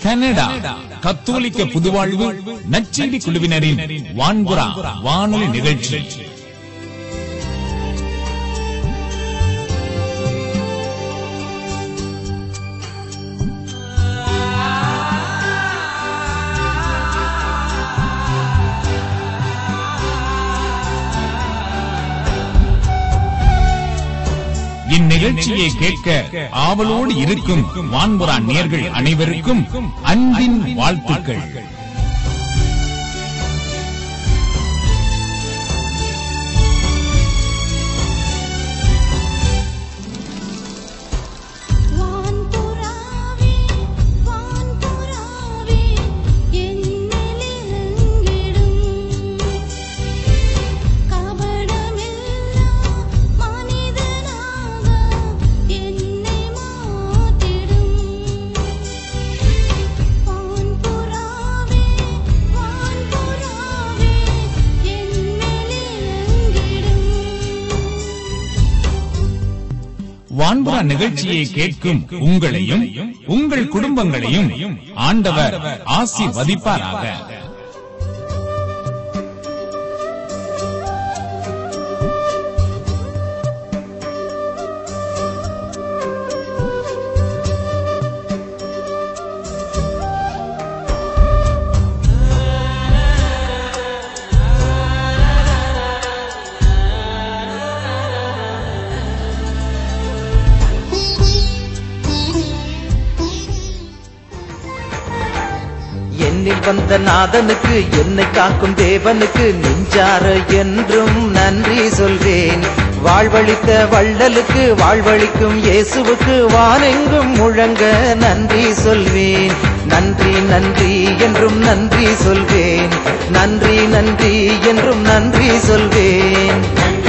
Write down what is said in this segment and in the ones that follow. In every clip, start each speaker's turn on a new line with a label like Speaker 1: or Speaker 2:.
Speaker 1: Canada கத்தோலிக்க புதுவாழ்வு நச்செய்தி குழுவினரின் வான்புறா வானொலி நிகழ்ச்சி இந்நிகழ்ச்சியை கேட்க ஆவலோடு இருக்கும் வான்புறா நேர்கள் அனைவருக்கும் அன்பின் வாழ்த்துக்கள்
Speaker 2: வான்புறாவே வான்புறாவே என்னிலிருங்கிடும் கபடமில்லா மனிதனாக என்னை மாற்றிடும் வான்புறாவே வான்புறாவே என்னிலிருங்கிடும்
Speaker 1: வான்புறா நிகழ்ச்சியை கேட்கும் உங்களையும் உங்கள் குடும்பங்களையும் ஆண்டவர் ஆசீர்வதிப்பாராக
Speaker 3: என்னில் வந்த நாதனுக்கு என்னை காக்கும் தேவனுக்கு நெஞ்சார என்றும் நன்றி சொல்வேன் வாழ்வழித்த வள்ளலுக்கு வாழ்வழிக்கும் இயேசுவுக்கு வானெங்கும் முழங்க நன்றி சொல்வேன் நன்றி நன்றி என்றும் நன்றி சொல்வேன் நன்றி நன்றி என்றும் நன்றி சொல்வேன்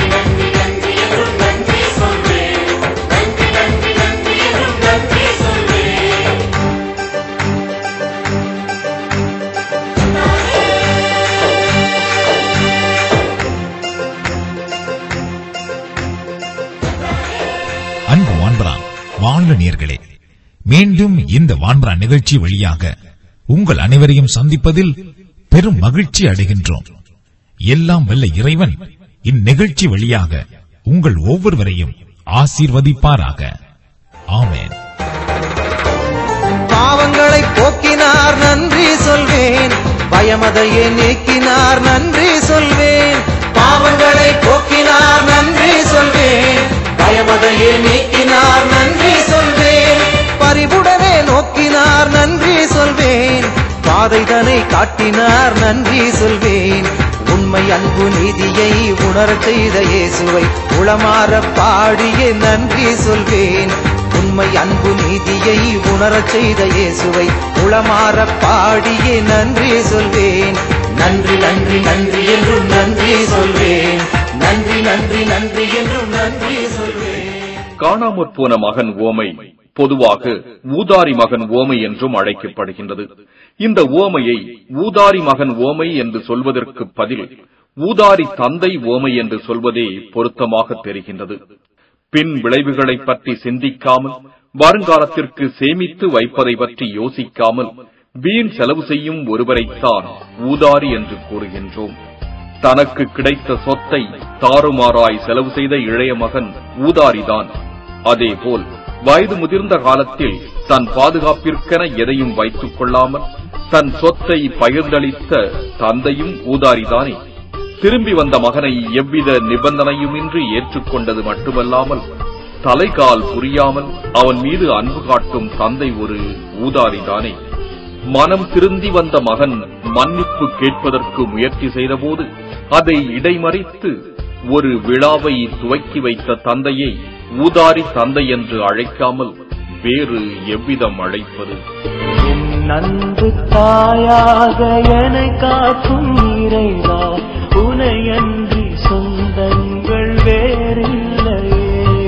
Speaker 4: அன்பு வான்பரா வாழ்வு நேர்களே மீண்டும் இந்த வான்பரா நிகழ்ச்சி வழியாக உங்கள் அனைவரையும் சந்திப்பதில் பெரும் மகிழ்ச்சி அடைகின்றோம் எல்லாம் வல்ல இறைவன் இந்நிகழ்ச்சி வழியாக உங்கள் ஒவ்வொருவரையும் ஆசீர்வதிப்பாராக ஆமென்
Speaker 3: பாவங்களை போக்கினார் நன்றி சொல்வேன் பயமதையே நீக்கினார் நன்றி சொல்வேன் பாவங்களை போக்கினார் நன்றி சொல்வேன் பயமதையே நீக்கினார் நன்றி சொல்வேன் பரிவுடனே நோக்கினார் நன்றி சொல்வேன் பாதைதனை காட்டினார் நன்றி சொல்வேன் உண்மை அன்பு நீதியை உணரச் செய்த இயேசுவை உளமாற பாடியே நன்றி சொல்வேன் உண்மை அன்பு நீதியை உணரச் செய்த இயேசுவை உளமாற பாடியே நன்றி சொல்வேன் நன்றி நன்றி நன்றி என்றும் நன்றி சொல்வேன் நன்றி நன்றி நன்றி என்றும் நன்றி சொல்வேன்
Speaker 5: காணாமற் போன மகன் ஓமை பொதுவாக ஊதாரி மகன் ஓமை என்றும் அழைக்கப்படுகின்றது இந்த ஓமையை ஊதாரி மகன் ஓமை என்று சொல்வதற்கு பதில் ஊதாரி தந்தை ஓமை என்று சொல்வதே பொருத்தமாக தெரிகின்றது பின் விளைவுகளை பற்றி சிந்திக்காமல் வருங்காலத்திற்கு சேமித்து வைப்பதை பற்றி யோசிக்காமல் வீண் செலவு செய்யும் ஒருவரைத்தான் ஊதாரி என்று கூறுகின்றோம் தனக்கு கிடைத்த சொத்தை தாறுமாறாய் செலவு செய்த இளைய மகன் ஊதாரிதான் அதேபோல் வயது முதிர்ந்த காலத்தில் தன் பாதுகாப்பிற்கென எதையும் வைத்துக் கொள்ளாமல் தன் சொத்தை பகிர்ந்தளித்த தந்தையும் ஊதாரிதானே திரும்பி வந்த மகனை எவ்வித நிபந்தனையுமின்றி ஏற்றுக்கொண்டது மட்டுமல்லாமல் தலைகால் புரியாமல் அவன் மீது அன்பு காட்டும் தந்தை ஒரு ஊதாரிதானே மனம் திருந்தி வந்த மகன் மன்னிப்பு கேட்பதற்கு முயற்சி செய்தபோது அதை இடைமறித்து ஒரு விழாவை துவக்கி வைத்த தந்தையை ஊதாரி தந்தை என்று அழைக்காமல் வேறு எவ்விதம் அழைப்பது
Speaker 6: நன்பு தாயாக என காக்கும் இறைவா உனையன்றி சொந்தங்கள் வேறில்லையே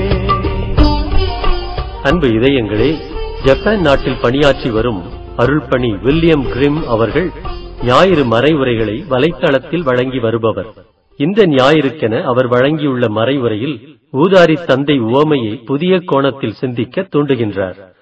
Speaker 7: அன்பு இதயங்களே ஜப்பான் நாட்டில் பணியாற்றி வரும் அருள்பணி வில்லியம் கிரிம் அவர்கள் ஞாயிறு மறைவுரைகளை வலைத்தளத்தில் வழங்கி வருபவர் இந்த ஞாயிறுக்கென அவர் வழங்கியுள்ள மறைவுரையில் ஊதாரி தந்தை உவமையை புதிய கோணத்தில் சிந்திக்க தூண்டுகின்றார்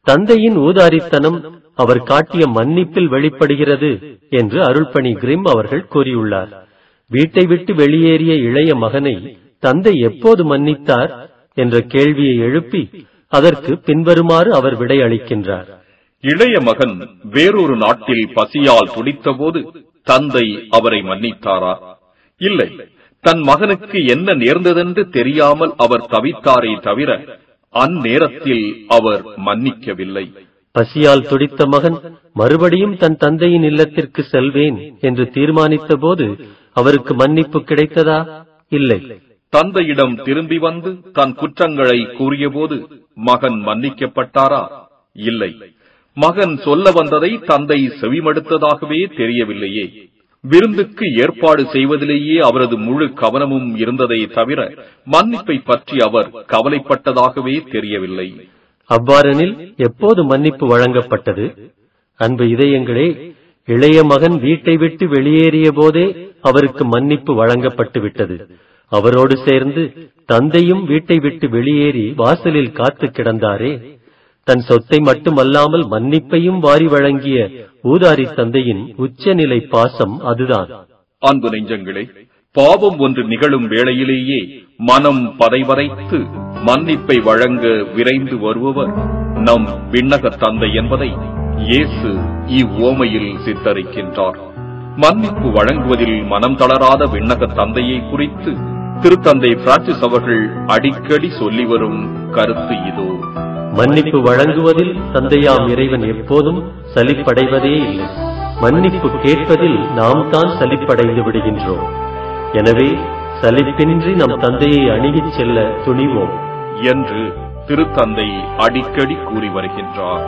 Speaker 7: தந்தையின் ஊதாரித்தனம் அவர் காட்டிய மன்னிப்பில் வெளிப்படுகிறது என்று அருள்பணி கிரிம் அவர்கள் கூறியுள்ளார் வீட்டை விட்டு வெளியேறிய இளைய மகனை தந்தை எப்போது மன்னித்தார் என்ற கேள்வியை எழுப்பி அதற்கு பின்வருமாறு அவர் விடையளிக்கின்றார்
Speaker 5: இளைய மகன் வேறொரு நாட்டில் பசியால் துடித்தபோது தந்தை அவரை மன்னித்தாரா இல்லை தன் மகனுக்கு என்ன நேர்ந்ததென்று தெரியாமல் அவர் தவித்தாரே தவிர அந்நேரத்தில் அவர் மன்னிக்கவில்லை
Speaker 7: பசியால் துடித்த மகன் மறுபடியும் தன் தந்தையின் இல்லத்திற்கு செல்வேன் என்று தீர்மானித்த போது அவருக்கு மன்னிப்பு கிடைத்ததா இல்லை
Speaker 5: தந்தையிடம் திரும்பி வந்து தன் குற்றங்களை கூறியபோது மகன் மன்னிக்கப்பட்டாரா இல்லை மகன் சொல்ல வந்ததை தந்தை செவிமடுத்ததாகவே தெரியவில்லையே விருந்துக்கு ஏற்பாடு செய்வதிலேயே அவரது முழு கவனமும் இருந்ததை தவிர மன்னிப்பை பற்றி அவர் கவலைப்பட்டதாகவே தெரியவில்லை
Speaker 7: அவ்வாறெனில் எப்போது மன்னிப்பு வழங்கப்பட்டது அன்பு இதயங்களே இளைய மகன் வீட்டை விட்டு வெளியேறிய போதே அவருக்கு மன்னிப்பு வழங்கப்பட்டு விட்டது அவரோடு சேர்ந்து தந்தையும் வீட்டை விட்டு வெளியேறி வாசலில் காத்து கிடந்தாரே தன் சொத்தை மட்டுமல்லாமல் மன்னிப்பையும் வாரி வழங்கிய ஊதாரி தந்தையின் உச்சநிலை பாசம் அதுதான்
Speaker 5: அன்பு நெஞ்சங்களே பாவம் ஒன்று நிகழும் வேளையிலேயே மனம் பதைவரைத்து மன்னிப்பை வழங்க விரைந்து வருபவர் நம் விண்ணக தந்தை என்பதை இயேசு இவ்வோமையில் சித்தரிக்கின்றார் மன்னிப்பு வழங்குவதில் மனம் தளராத விண்ணக தந்தையை குறித்து திருத்தந்தை பிரான்சிஸ் அவர்கள் அடிக்கடி சொல்லி வரும் கருத்து இதோ
Speaker 7: மன்னிப்பு வழங்குவதில் தந்தையாம் இறைவன் எப்போதும் சலிப்படைவதே இல்லை மன்னிப்பு கேட்பதில் நாம் தான் சலிப்படைந்து விடுகின்றோம் எனவே சலிப்பின்றி நம் தந்தையை அணுகிச் செல்ல துணிவோம்
Speaker 5: என்று திருத்தந்தை அடிக்கடி கூறி வருகின்றார்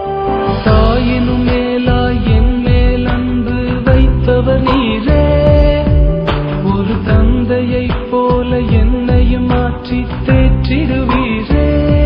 Speaker 6: தாயினும் மேலாய் என் மேல் அன்பு வைத்தவர் நீரே ஒரு தந்தையைப் போல என்னையும் மாற்றி தேற்றிடுவீரே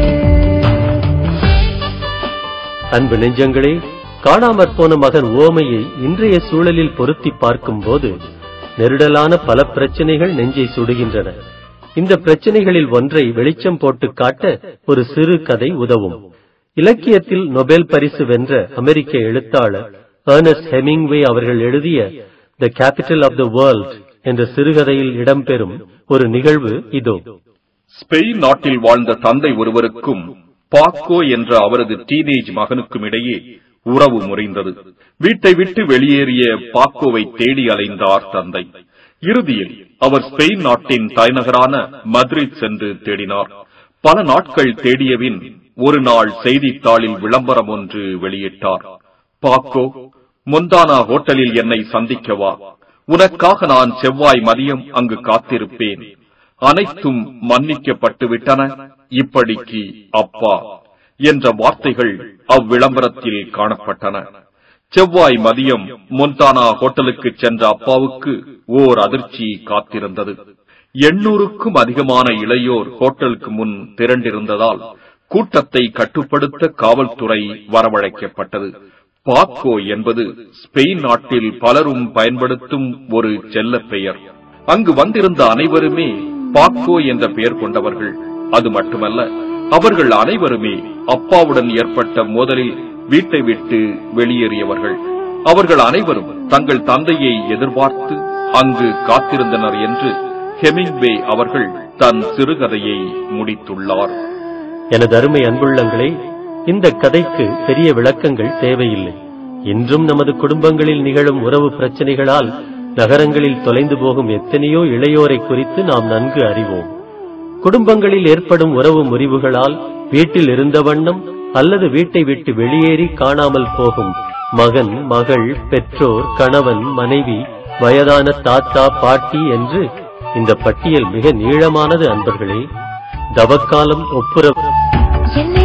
Speaker 7: அன்பு நெஞ்சங்களே காணாமற் போன மகன் ஓமையை இன்றைய சூழலில் பொருத்தி பார்க்கும்போது நெருடலான பல பிரச்சனைகள் நெஞ்சை சுடுகின்றன இந்த பிரச்சனைகளில் ஒன்றை வெளிச்சம் போட்டு காட்ட ஒரு சிறு கதை உதவும் இலக்கியத்தில் நொபேல் பரிசு வென்ற அமெரிக்க எழுத்தாளர் ஏர்னஸ்ட் ஹெமிங்வே அவர்கள் எழுதிய the capital of the world என்ற சிறுகதையில் இடம்பெறும் ஒரு நிகழ்வு இதோ
Speaker 5: ஸ்பெயின் நாட்டில் வாழ்ந்த தந்தை ஒருவருக்கும் பாக்கோ என்ற அவரது டீனேஜ் மகனுக்கும் இடையே உறவு முறிந்தது வீட்டை விட்டு வெளியேறிய பாக்கோவை தேடி அலைந்தார் தந்தை இறுதியில் அவர் ஸ்பெயின் நாட்டின் தலைநகரான மத்ரித் சென்று தேடினார் பல நாட்கள் தேடியபின் ஒரு நாள் செய்தித்தாளில் விளம்பரம் ஒன்று வெளியிட்டார் பாக்கோ முந்தானா ஹோட்டலில் என்னை சந்திக்கவா உனக்காக நான் செவ்வாய் மதியம் அங்கு காத்திருப்பேன் அனைத்தும் மன்னிக்கப்பட்டு விட்டன இப்படிக்கு அப்பா என்ற வார்த்தைகள் அவ்விளம்பரத்தில் காணப்பட்டன செவ்வாய் மதியம் மொன்டானா ஹோட்டலுக்கு சென்ற அப்பாவுக்கு ஓர் அதிர்ச்சி காத்திருந்தது எண்ணூறுக்கும் அதிகமான இளையோர் ஹோட்டலுக்கு முன் திரண்டிருந்ததால் கூட்டத்தை கட்டுப்படுத்த காவல்துறை வரவழைக்கப்பட்டது பாக்கோ என்பது ஸ்பெயின் நாட்டில் பலரும் பயன்படுத்தும் ஒரு செல்ல பெயர் அங்கு வந்திருந்த அனைவருமே பாக்கோ என்ற பெயர் கொண்டவர்கள் அது மட்டுமல்ல அவர்கள் அனைவருமே அப்பாவுடன் ஏற்பட்ட மோதலில் வீட்டை விட்டு வெளியேறியவர்கள் அவர்கள் அனைவரும் தங்கள் தந்தையை எதிர்பார்த்து அங்கு காத்திருந்தனர் என்று ஹெமிங்வே அவர்கள் தன் சிறுகதையை முடித்துள்ளார்
Speaker 7: எனது அருமை அன்புள்ளங்களே இந்த கதைக்கு பெரிய விளக்கங்கள் தேவையில்லை இன்றும் நமது குடும்பங்களில் நிகழும் உறவு பிரச்சனைகளால் நகரங்களில் தொலைந்து போகும் எத்தனையோ இளையோரை குறித்து நாம் நன்கு அறிவோம் குடும்பங்களில் ஏற்படும் உறவு முறிவுகளால் வீட்டில் இருந்த வண்ணம் அல்லது வீட்டை விட்டு வெளியேறி காணாமல் போகும் மகன் மகள் பெற்றோர் கணவன் மனைவி வயதான தாத்தா பாட்டி என்று இந்த பட்டியல் மிக நீளமானது அன்பர்களே தவக்காலம் ஒப்புரவு
Speaker 2: என்னை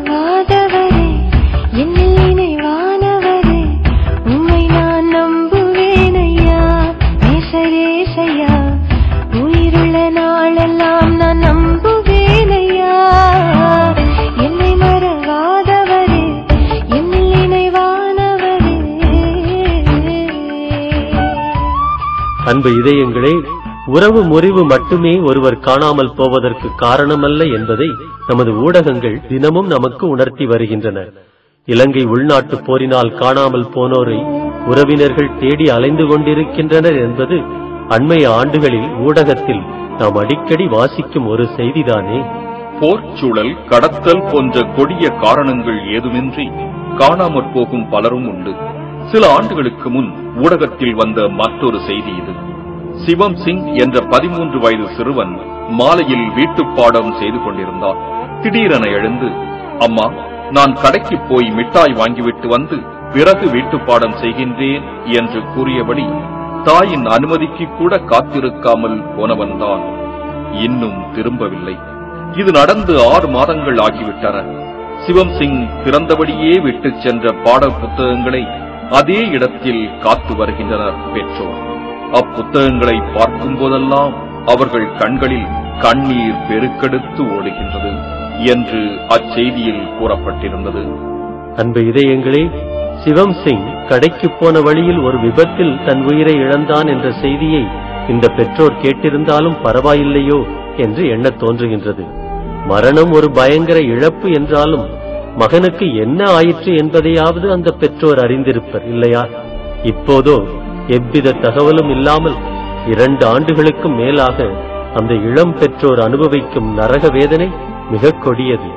Speaker 2: மறவாதவரே என்னில் நினைவானவரே உம்மை நான் நம்புவேனையா நேசரேசையா உயிருள்ள நாளெல்லாம் நான் நம்புவேனையா என்னை மறவாதவரே என்னில் நினைவானவரே
Speaker 7: அன்பு இதயங்களே உறவு முறிவு மட்டுமே ஒருவர் காணாமல் போவதற்கு காரணமல்ல என்பதை நமது ஊடகங்கள் தினமும் நமக்கு உணர்த்தி வருகின்றன இலங்கை உள்நாட்டுப் போரினால் காணாமல் போனோரை உறவினர்கள் தேடி அலைந்து கொண்டிருக்கின்றனர் என்பது அண்மைய ஆண்டுகளில் ஊடகத்தில் நாம் அடிக்கடி வாசிக்கும் ஒரு செய்திதானே
Speaker 5: போர்ச்சூழல் கடத்தல் போன்ற கொடிய காரணங்கள் ஏதுமின்றி காணாமற் போகும் பலரும் உண்டு சில ஆண்டுகளுக்கு முன் ஊடகத்தில் வந்த மற்றொரு செய்தி இது சிவம் சிங் என்ற பதிமூன்று வயது சிறுவன் மாலையில் வீட்டுப் பாடம் செய்து கொண்டிருந்தான் திடீரென எழுந்து அம்மா நான் கடைக்கு போய் மிட்டாய் வாங்கிவிட்டு வந்து பிறகு வீட்டுப் பாடம் செய்கின்றேன் என்று கூறியபடி தாயின் அனுமதிக்கு கூட காத்திருக்காமல் போனவன்தான் இன்னும் திரும்பவில்லை இது நடந்து ஆறு மாதங்கள் ஆகிவிட்டன சிவம் சிங் பிறந்தபடியே விட்டுச் சென்ற பாட புத்தகங்களை அதே இடத்தில் காத்து வருகின்றனர் பெற்றோர் அப்புத்தகங்களை பார்க்கும் போதெல்லாம் அவர்கள் கண்களில் கண்ணீர் பெருக்கெடுத்து ஓடுகின்றது என்று அச்செய்தியில் கூறப்பட்டிருந்தது
Speaker 7: அன்பு இதயங்களே சிவம் சிங் கடைக்கு போன வழியில் ஒரு விபத்தில் தன் உயிரை இழந்தான் என்ற செய்தியை இந்த பெற்றோர் கேட்டிருந்தாலும் பரவாயில்லையோ என்று எண்ணத் தோன்றுகின்றது மரணம் ஒரு பயங்கர இழப்பு என்றாலும் மகனுக்கு என்ன ஆயிற்று என்பதையாவது அந்த பெற்றோர் அறிந்திருப்பர் இல்லையா இப்போதோ எவ்வித தகவலும் இல்லாமல் இரண்டு ஆண்டுகளுக்கும் மேலாக அந்த இளம் பெற்றோர் அனுபவிக்கும் நரக வேதனை மிகக் கொடியது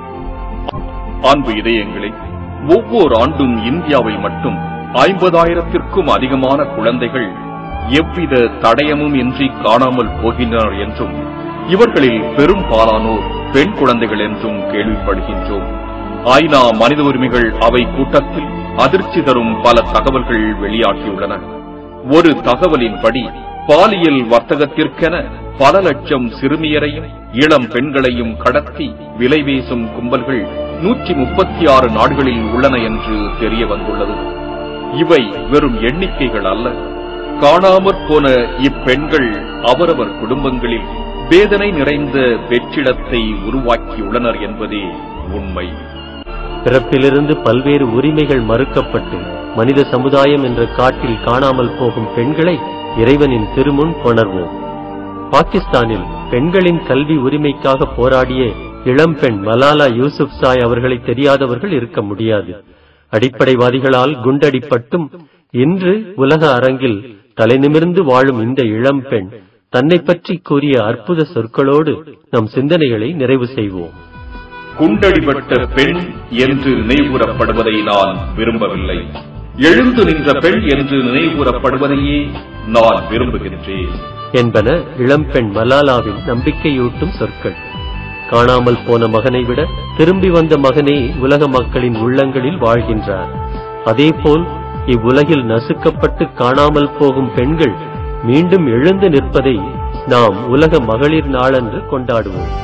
Speaker 5: அன்பு இதயங்களே ஒவ்வொரு ஆண்டும் இந்தியாவில் மட்டும் ஐம்பதாயிரத்திற்கும் அதிகமான குழந்தைகள் எவ்வித தடயமும் இன்றி காணாமல் போகின்றனர் என்றும் இவர்களில் பெரும்பாலானோர் பெண் குழந்தைகள் என்றும் கேள்விப்படுகின்றோம் ஐநா மனித உரிமைகள் அவை கூட்டத்தில் அதிர்ச்சி தரும் பல தகவல்கள் வெளியாகியுள்ளன ஒரு தகவலின்படி பாலியல் வர்த்தகத்திற்கென பல லட்சம் சிறுமியரையும் இளம் பெண்களையும் கடத்தி விலை பேசும் கும்பல்கள் நூற்றி முப்பத்தி ஆறு நாடுகளில் உள்ளன என்று தெரிய வந்துள்ளது இவை வெறும் எண்ணிக்கைகள் அல்ல காணாமற் போன இப்பெண்கள் அவரவர் குடும்பங்களில் வேதனை நிறைந்த வெற்றிடத்தை உருவாக்கியுள்ளனர் என்பதே உண்மை
Speaker 7: பிறப்பிலிருந்து பல்வேறு உரிமைகள் மறுக்கப்பட்டு மனித சமுதாயம் என்ற காட்டில் காணாமல் போகும் பெண்களை இறைவனின் திருமுன் கொணர்வோம் பாகிஸ்தானில் பெண்களின் கல்வி உரிமைக்காக போராடிய இளம்பெண் மலாலா யூசுப் சாய் அவர்களை தெரியாதவர்கள் இருக்க முடியாது அடிப்படைவாதிகளால் குண்டடிப்பட்டும் இன்று உலக அரங்கில் தலைநிமிர்ந்து வாழும் இந்த இளம்பெண் தன்னை பற்றி கூறிய அற்புத சொற்களோடு நம் சிந்தனைகளை நிறைவு செய்வோம்
Speaker 5: குண்டடிபட்ட பெண் என்று நினைவுகூரப்படுவதை நான் விரும்பவில்லை எழுந்து நின்ற பெண் என்று நினைவுகூரப்படுவதையே நான் விரும்புகின்றேன்
Speaker 7: என்பன இளம்பெண் மலாலாவின் நம்பிக்கையூட்டும் சொற்கள் காணாமல் போன மகனை விட திரும்பி வந்த மகனே உலக மக்களின் உள்ளங்களில் வாழ்கின்றார் அதேபோல் இவ்வுலகில் நசுக்கப்பட்டு காணாமல் போகும் பெண்கள் மீண்டும் எழுந்து நிற்பதை நாம் உலக மகளிர் நாளன்று கொண்டாடுவோம்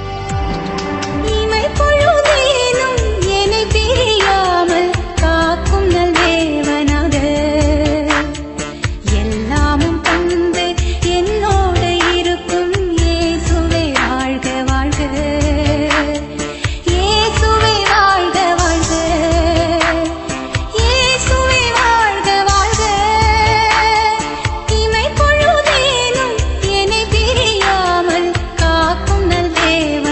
Speaker 8: இமை பொழுதேனும் என்னை பிரியாமல் காக்கும் நல் தேவனாக எல்லாமும் தந்து என்னோடு இருக்கும் இயேசுவே வாழ்க வாழ்க இயேசுவே வாழ்க வாழ்க இயேசுவே வாழ்க வாழ்க இமை பொழுதேனும் என்னை பிரியாமல் காக்கும் நல் தேவனாக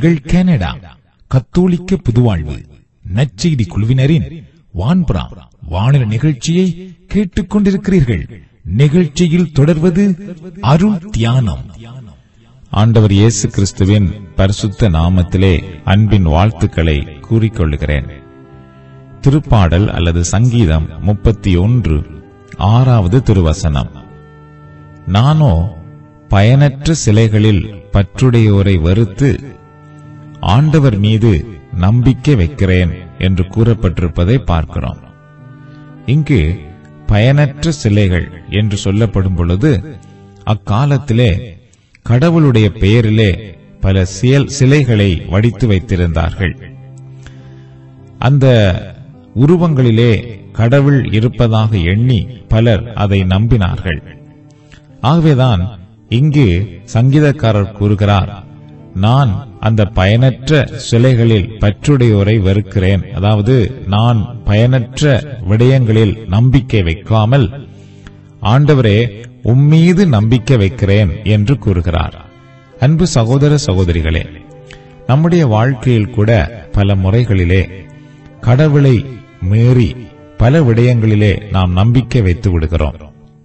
Speaker 4: நேயர்கள் கனடா கத்தோலிக்க புதுவாழ்வு நற்செய்தி குழுவினரின் வான்புறா வானொலி நிகழ்ச்சியை கேட்டுக் கொண்டிருக்கிறீர்கள் நிகழ்ச்சியில் தொடர்வது அருள் தியானம் ஆண்டவர் இயேசு கிறிஸ்துவின் பரிசுத்த நாமத்திலே அன்பின் வாழ்த்துக்களை கூறிக்கொள்கிறேன் திருப்பாடல் அல்லது சங்கீதம் முப்பத்தி ஒன்று ஆறாவது திருவசனம் நானோ பயனற்ற சிலைகளில் பற்றுடையோரை வெறுத்து ஆண்டவர் மீது நம்பிக்கை வைக்கிறேன் என்று கூறப்பட்டிருப்பதை பார்க்கிறோம் இங்கு பயனற்ற சிலைகள் என்று சொல்லப்படும் பொழுது அக்காலத்திலே கடவுளுடைய பெயரிலே பல சியல் சிலைகளை வடித்து வைத்திருந்தார்கள் அந்த உருவங்களிலே கடவுள் இருப்பதாக எண்ணி பலர் அதை நம்பினார்கள் ஆகவேதான் இங்கு சங்கீதக்காரர் கூறுகிறார் நான் அந்த பயனற்ற சிலைகளில் பற்றுடையோரை வெறுக்கிறேன் அதாவது நான் பயனற்ற விடயங்களில் நம்பிக்கை வைக்காமல் ஆண்டவரே உம்மீது நம்பிக்கை வைக்கிறேன் என்று கூறுகிறார் அன்பு சகோதர சகோதரிகளே நம்முடைய வாழ்க்கையில் கூட பல முறைகளிலே கடவுளை மீறி பல விடயங்களிலே நாம் நம்பிக்கை வைத்து விடுகிறோம்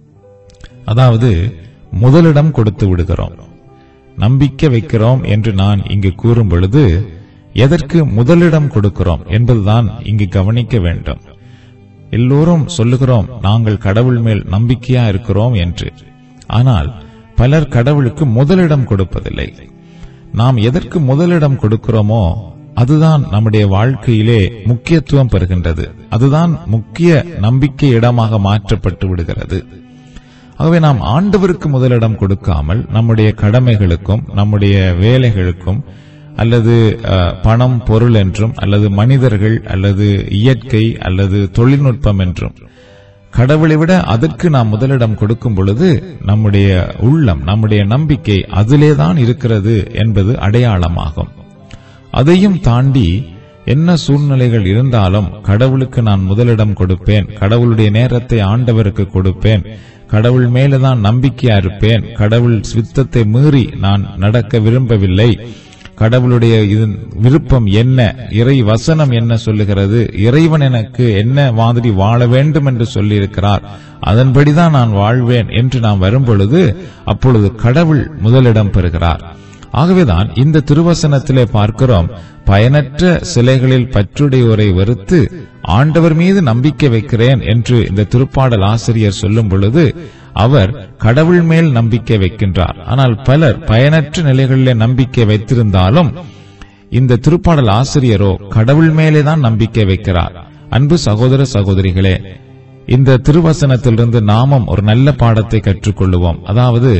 Speaker 4: அதாவது முதலிடம் கொடுத்து விடுகிறோம் நம்பிக்கை வைக்கிறோம் என்று நான் இங்கு கூறும் பொழுது எதற்கு முதலிடம் கொடுக்கிறோம் என்பதுதான் இங்கு கவனிக்க வேண்டும் எல்லோரும் சொல்லுகிறோம் நாங்கள் கடவுள் மேல் நம்பிக்கையா இருக்கிறோம் என்று ஆனால் பலர் கடவுளுக்கு முதலிடம் கொடுப்பதில்லை நாம் எதற்கு முதலிடம் கொடுக்கிறோமோ அதுதான் நம்முடைய வாழ்க்கையிலே முக்கியத்துவம் பெறுகின்றது அதுதான் முக்கிய நம்பிக்கை இடமாக மாற்றப்பட்டு விடுகிறது ஆகவே நாம் ஆண்டவருக்கு முதலிடம் கொடுக்காமல் நம்முடைய கடமைகளுக்கும் நம்முடைய வேலைகளுக்கும் அல்லது அஹ், பணம் பொருள் என்றும் அல்லது மனிதர்கள் அல்லது இயற்கை அல்லது தொழில்நுட்பம் என்றும் கடவுளை விட அதற்கு நாம் முதலிடம் கொடுக்கும் பொழுது நம்முடைய உள்ளம் நம்முடைய நம்பிக்கை அதிலேதான் இருக்கிறது என்பது அடையாளமாகும் அதையும் தாண்டி என்ன சூழ்நிலைகள் இருந்தாலும் கடவுளுக்கு நான் முதலிடம் கொடுப்பேன் கடவுளுடைய நேரத்தை ஆண்டவருக்கு கொடுப்பேன் கடவுள் மேலதான் நம்பிக்கையா இருப்பேன் கடவுள் சித்தத்தை மீறி நான் நடக்க விரும்பவில்லை கடவுளுடைய இதன் விருப்பம் என்ன இறை வசனம் என்ன சொல்லுகிறது இறைவன் எனக்கு என்ன மாதிரி வாழ வேண்டும் என்று சொல்லியிருக்கிறார் அதன்படிதான் நான் வாழ்வேன் என்று நாம் வரும்பொழுது அப்பொழுது கடவுள் முதலிடம் பெறுகிறார் ஆகவேதான் இந்த திருவசனத்திலே பார்க்கிறோம் பயனற்ற சிலைகளில் பற்றுடையோரை வெறுத்து ஆண்டவர் மீது நம்பிக்கை வைக்கிறேன் என்று இந்த திருப்பாடல் ஆசிரியர் சொல்லும் பொழுது அவர் கடவுள் மேல் நம்பிக்கை வைக்கின்றார் ஆனால் பலர் பயனற்ற நிலைகளிலே நம்பிக்கை வைத்திருந்தாலும் இந்த திருப்பாடல் ஆசிரியரோ கடவுள் மேலே தான் நம்பிக்கை வைக்கிறார் அன்பு சகோதர சகோதரிகளே இந்த திருவசனத்திலிருந்து நாமும் ஒரு நல்ல பாடத்தை கற்றுக்கொள்ளுவோம் அதாவது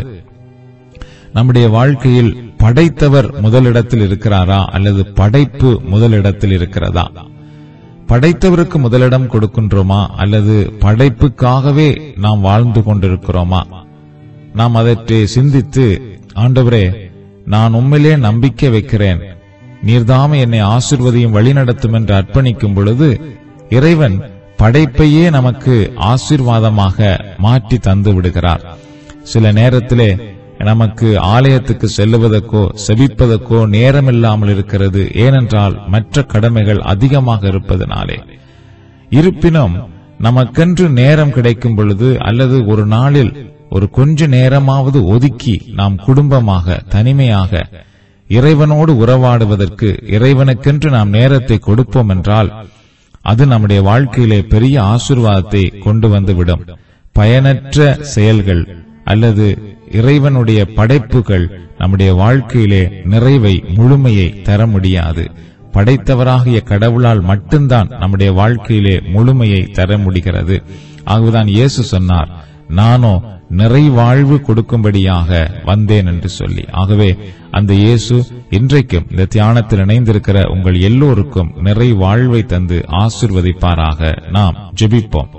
Speaker 4: நம்முடைய வாழ்க்கையில் படைத்தவர் முதலிடத்தில் இருக்கிறாரா அல்லது படைப்பு முதலிடத்தில் இருக்கிறதா படைத்தவருக்கு முதலிடம் கொடுக்கின்றோமா அல்லது படைப்புக்காகவே நாம் வாழ்ந்து கொண்டிருக்கிறோமா நாம் அதற்றை சிந்தித்து ஆண்டவரே நான் உண்மையிலே நம்பிக்கை வைக்கிறேன் நீர்தாமே என்னை ஆசிர்வதியும் வழிநடத்தும் என்று அர்ப்பணிக்கும் பொழுது இறைவன் படைப்பையே நமக்கு ஆசீர்வாதமாக மாற்றி தந்து விடுகிறார் சில நேரத்திலே நமக்கு ஆலயத்துக்கு செல்லுவதற்கோ செபிப்பதற்கோ நேரமில்லாமல் இருக்கிறது ஏனென்றால் மற்ற கடமைகள் அதிகமாக இருப்பதனாலே இருப்பினும் நமக்கென்று நேரம் கிடைக்கும் பொழுது அல்லது ஒரு நாளில் ஒரு கொஞ்ச நேரமாவது ஒதுக்கி நாம் குடும்பமாக தனிமையாக இறைவனோடு உறவாடுவதற்கு இறைவனுக்கென்று நாம் நேரத்தை கொடுப்போம் என்றால் அது நம்முடைய வாழ்க்கையிலே பெரிய ஆசீர்வாதத்தை கொண்டு வந்துவிடும் பயனற்ற செயல்கள் அல்லது இறைவனுடைய படைப்புகள் நம்முடைய வாழ்க்கையிலே நிறைவை முழுமையை தர முடியாது படைத்தவராகிய கடவுளால் மட்டும்தான் நம்முடைய வாழ்க்கையிலே முழுமையை தர முடிகிறது ஆகவேதான் இயேசு சொன்னார் நானோ நிறைவாழ்வு கொடுக்கும்படியாக வந்தேன் என்று சொல்லி ஆகவே அந்த இயேசு இன்றைக்கும் இந்த தியானத்தில் இணைந்திருக்கிற உங்கள் எல்லோருக்கும் நிறைவாழ்வை தந்து ஆசிர்வதிப்பாராக நாம் ஜெபிப்போம்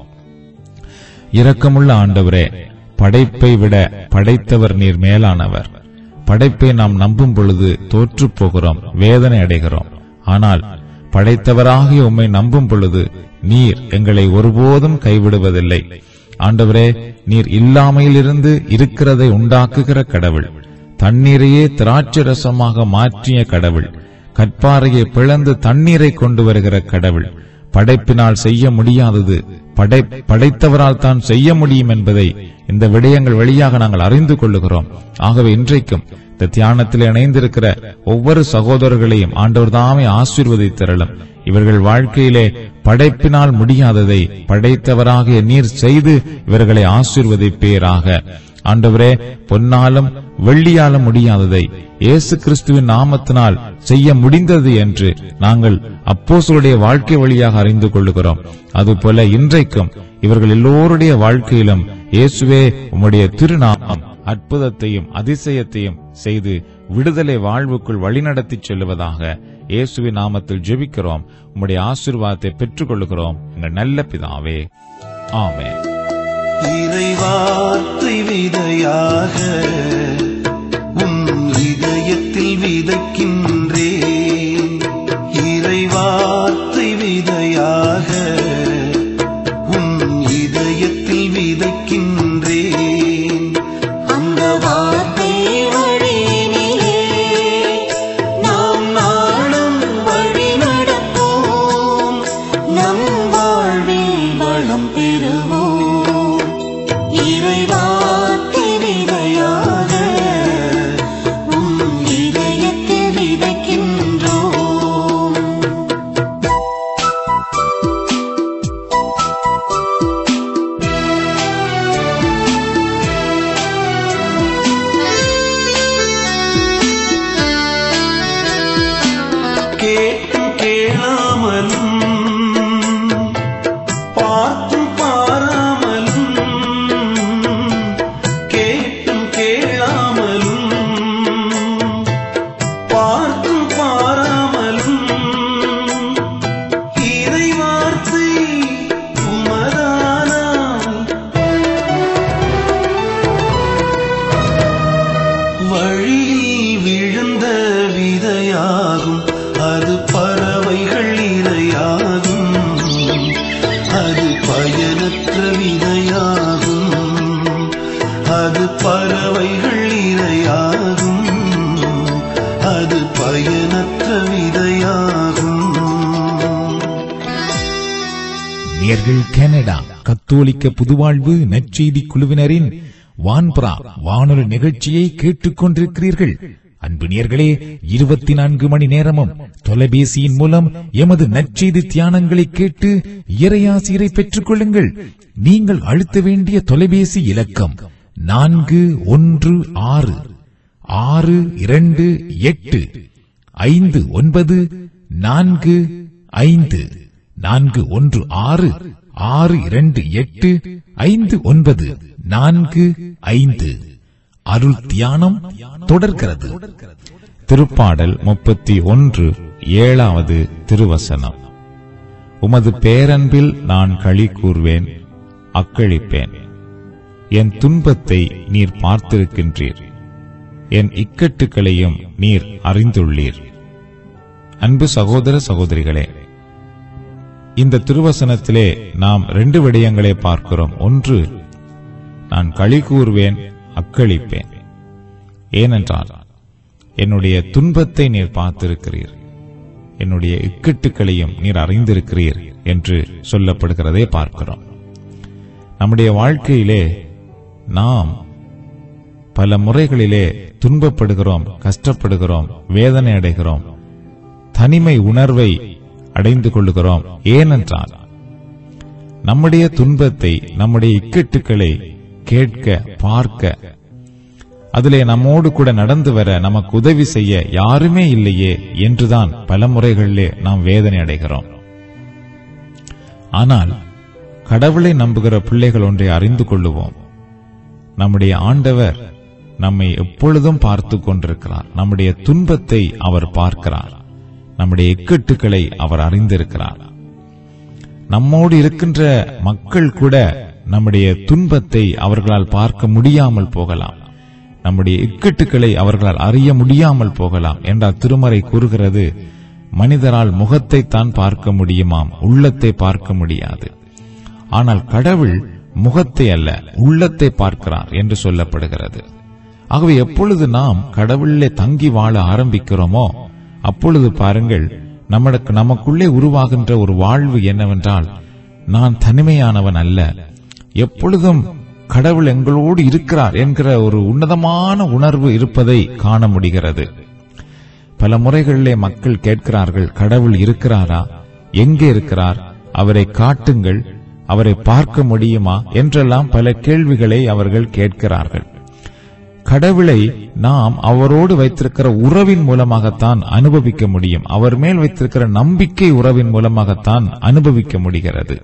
Speaker 4: இரக்கமுள்ள ஆண்டவரே படைப்பை விட படைத்தவர் நீர் மேலானவர் படைப்பை நாம் நம்பும் பொழுது தோற்றுப் போகிறோம் வேதனை அடைகிறோம் ஆனால் படைத்தவராகிய உம்மை நம்பும் பொழுது நீர் எங்களை ஒருபோதும் கைவிடுவதில்லை ஆண்டவரே நீர் இல்லாமையிலிருந்து இருக்கிறதை உண்டாக்குகிற கடவுள் தண்ணீரையே திராட்சை ரசமாக மாற்றிய கடவுள் கற்பாறையை பிளந்து தண்ணீரை கொண்டு வருகிற கடவுள் படைப்பினால் செய்ய முடியாதது படை படைத்தவரால் தான் செய்ய முடியும் என்பதை இந்த விடயங்கள் வழியாக நாங்கள் அறிந்து கொள்ளுகிறோம் ஆகவே இன்றைக்கும் இந்த தியானத்தில் இணைந்திருக்கிற ஒவ்வொரு சகோதரர்களையும் ஆண்டவர் தாமே ஆசீர்வதித்தரலும் இவர்கள் வாழ்க்கையிலே படைப்பினால் முடியாததை படைத்தவராகிய நீர் செய்து இவர்களை ஆசீர்வதிப்பீராக ஆண்டவரே பொன்னாலும் வெள்ளியாலும் முடியாததை இயேசு கிறிஸ்துவின் நாமத்தினால் செய்ய முடிந்தது என்று நாங்கள் அப்போஸ்தலருடைய வாழ்க்கை வழியாக அறிந்து கொள்ளுகிறோம் அதுபோல இன்றைக்கும் இவர்கள் எல்லோருடைய வாழ்க்கையிலும் இயேசுவே உம்முடைய திருநாமம் அற்புதத்தையும் அதிசயத்தையும் செய்து விடுதலை வாழ்வுக்குள் வழிநடத்திச் செல்லுவதாக இயேசுவின் நாமத்தில் ஜெபிக்கிறோம் உம்முடைய ஆசீர்வாதத்தை பெற்றுக் கொள்ளுகிறோம் எங்கள் நல்ல பிதாவே ஆமென்
Speaker 9: இறைவார்த்தை விதையாக உன் இதயத்தில் விதைக்கின்றேன் இறைவார்த்தை விதையாக உன் இதயத்தில் விதைக்கின்றேன் அந்த வார்த்தை வழியினிலே நாம் நாளும் வழி நடப்போம் நம் வாழ்வில் வளம் பெறுவோம் இறைவார்த்தை விதையாக உன் இதயத்தில் விதைக்கின்றோம் கேட்டும் கேளாமலும் பார்த்தும் பாராமலும் கேட்டும் கேளாமலும் பார்த்தும் பாராமலும் இறை வார்த்தை உமதானாய் வழியில் விழுந்த விதையாகும் அது பறவைகள் இரையாகும் அது பயனற்ற விதையாகும் அது பறவைகள் இரையாகும் அது பயனற்ற விதையாகும்
Speaker 4: நேர்கள் கனடா கத்தோலிக்க புதுவாழ்வு நற்செய்தி குழுவினரின் வான்பரா வானொலி நிகழ்ச்சியை கேட்டுக் கொண்டிருக்கிறீர்கள் அன்பு நேர்களே இருபத்தி நான்கு மணி நேரமும் தொலைபேசியின் மூலம் எமது நற்செய்தி தியானங்களை கேட்டு இறையாசிரை பெற்றுக் கொள்ளுங்கள் நீங்கள் அழுத்த வேண்டிய தொலைபேசி இலக்கம் நான்கு ஒன்று ஆறு ஆறு இரண்டு எட்டு ஐந்து ஒன்பது நான்கு ஐந்து நான்கு ஒன்று ஆறு ஆறு இரண்டு எட்டு ஐந்து ஒன்பது நான்கு ஐந்து அருள் தியானம் தொடர்கிறது திருப்பாடல் முப்பத்தி ஒன்று ஏழாவது திருவசனம் உமது பேரன்பில் நான் களி கூர்வேன் அக்களிப்பேன் என் துன்பத்தை நீர் பார்த்திருக்கின்றீர் என் இக்கட்டுகளையும் நீர் அறிந்துள்ளீர் அன்பு சகோதர சகோதரிகளே இந்த திருவசனத்திலே நாம் ரெண்டு விடயங்களை பார்க்கிறோம் ஒன்று நான் களி கூறுவேன் அக்களிப்பேன் ஏனென்றால் என்னுடைய துன்பத்தை நீர் பார்த்திருக்கிறீர் என்னுடைய இக்கட்டுகளையும் நீர் அறிந்திருக்கிறீர் என்று சொல்லப்படுகிறதை பார்க்கிறோம் நம்முடைய வாழ்க்கையிலே நாம் பல முறைகளிலே துன்பப்படுகிறோம் கஷ்டப்படுகிறோம் வேதனை அடைகிறோம் தனிமை உணர்வை அடைந்து கொள்ளுகிறோம் ஏனென்றால் நம்முடைய துன்பத்தை நம்முடைய இக்கட்டுகளை கேட்க பார்க்க அதிலே நம்மோடு கூட நடந்து வர நமக்கு உதவி செய்ய யாருமே இல்லையே என்றுதான் பல முறைகளிலே நாம் வேதனை அடைகிறோம் ஆனால் கடவுளை நம்புகிற பிள்ளைகள் ஒன்றை அறிந்து கொள்ளுவோம் நம்முடைய ஆண்டவர் நம்மை எப்பொழுதும் பார்த்து கொண்டிருக்கிறார் நம்முடைய துன்பத்தை அவர் பார்க்கிறார் நம்முடைய இக்கட்டுகளை அவர் அறிந்திருக்கிறார் நம்மோடு இருக்கின்ற மக்கள் கூட நம்முடைய துன்பத்தை அவர்களால் பார்க்க முடியாமல் போகலாம் நம்முடைய இக்கட்டுகளை அவர்களால் அறிய முடியாமல் போகலாம் என்றால் திருமறை கூறுகிறது மனிதரால் முகத்தை தான் பார்க்க முடியுமாம் உள்ளத்தை பார்க்க முடியாது ஆனால் கடவுள் முகத்தை அல்ல உள்ளத்தை பார்க்கிறார் என்று சொல்லப்படுகிறது ஆகவே எப்பொழுது நாம் கடவுளிலே தங்கி வாழ ஆரம்பிக்கிறோமோ அப்பொழுது பாருங்கள் நம்மளுக்கு நமக்குள்ளே உருவாகின்ற ஒரு வாழ்வு என்னவென்றால் நான் தனிமையானவன் அல்ல எப்பொழுதும் கடவுள் எங்களோடு இருக்கிறார் என்கிற ஒரு உன்னதமான உணர்வு இருப்பதை காண முடிகிறது பல முறைகளிலே மக்கள் கேட்கிறார்கள் கடவுள் இருக்கிறாரா எங்கே இருக்கிறார் அவரை காட்டுங்கள் அவரை பார்க்க முடியுமா என்றெல்லாம் பல கேள்விகளை அவர்கள் கேட்கிறார்கள் கடவுளை நாம் அவரோடு வைத்திருக்கிற உறவின் மூலமாகத்தான் அனுபவிக்க முடியும் அவர் மேல் வைத்திருக்கிற நம்பிக்கை உறவின் மூலமாகத்தான் அனுபவிக்க முடிகிறது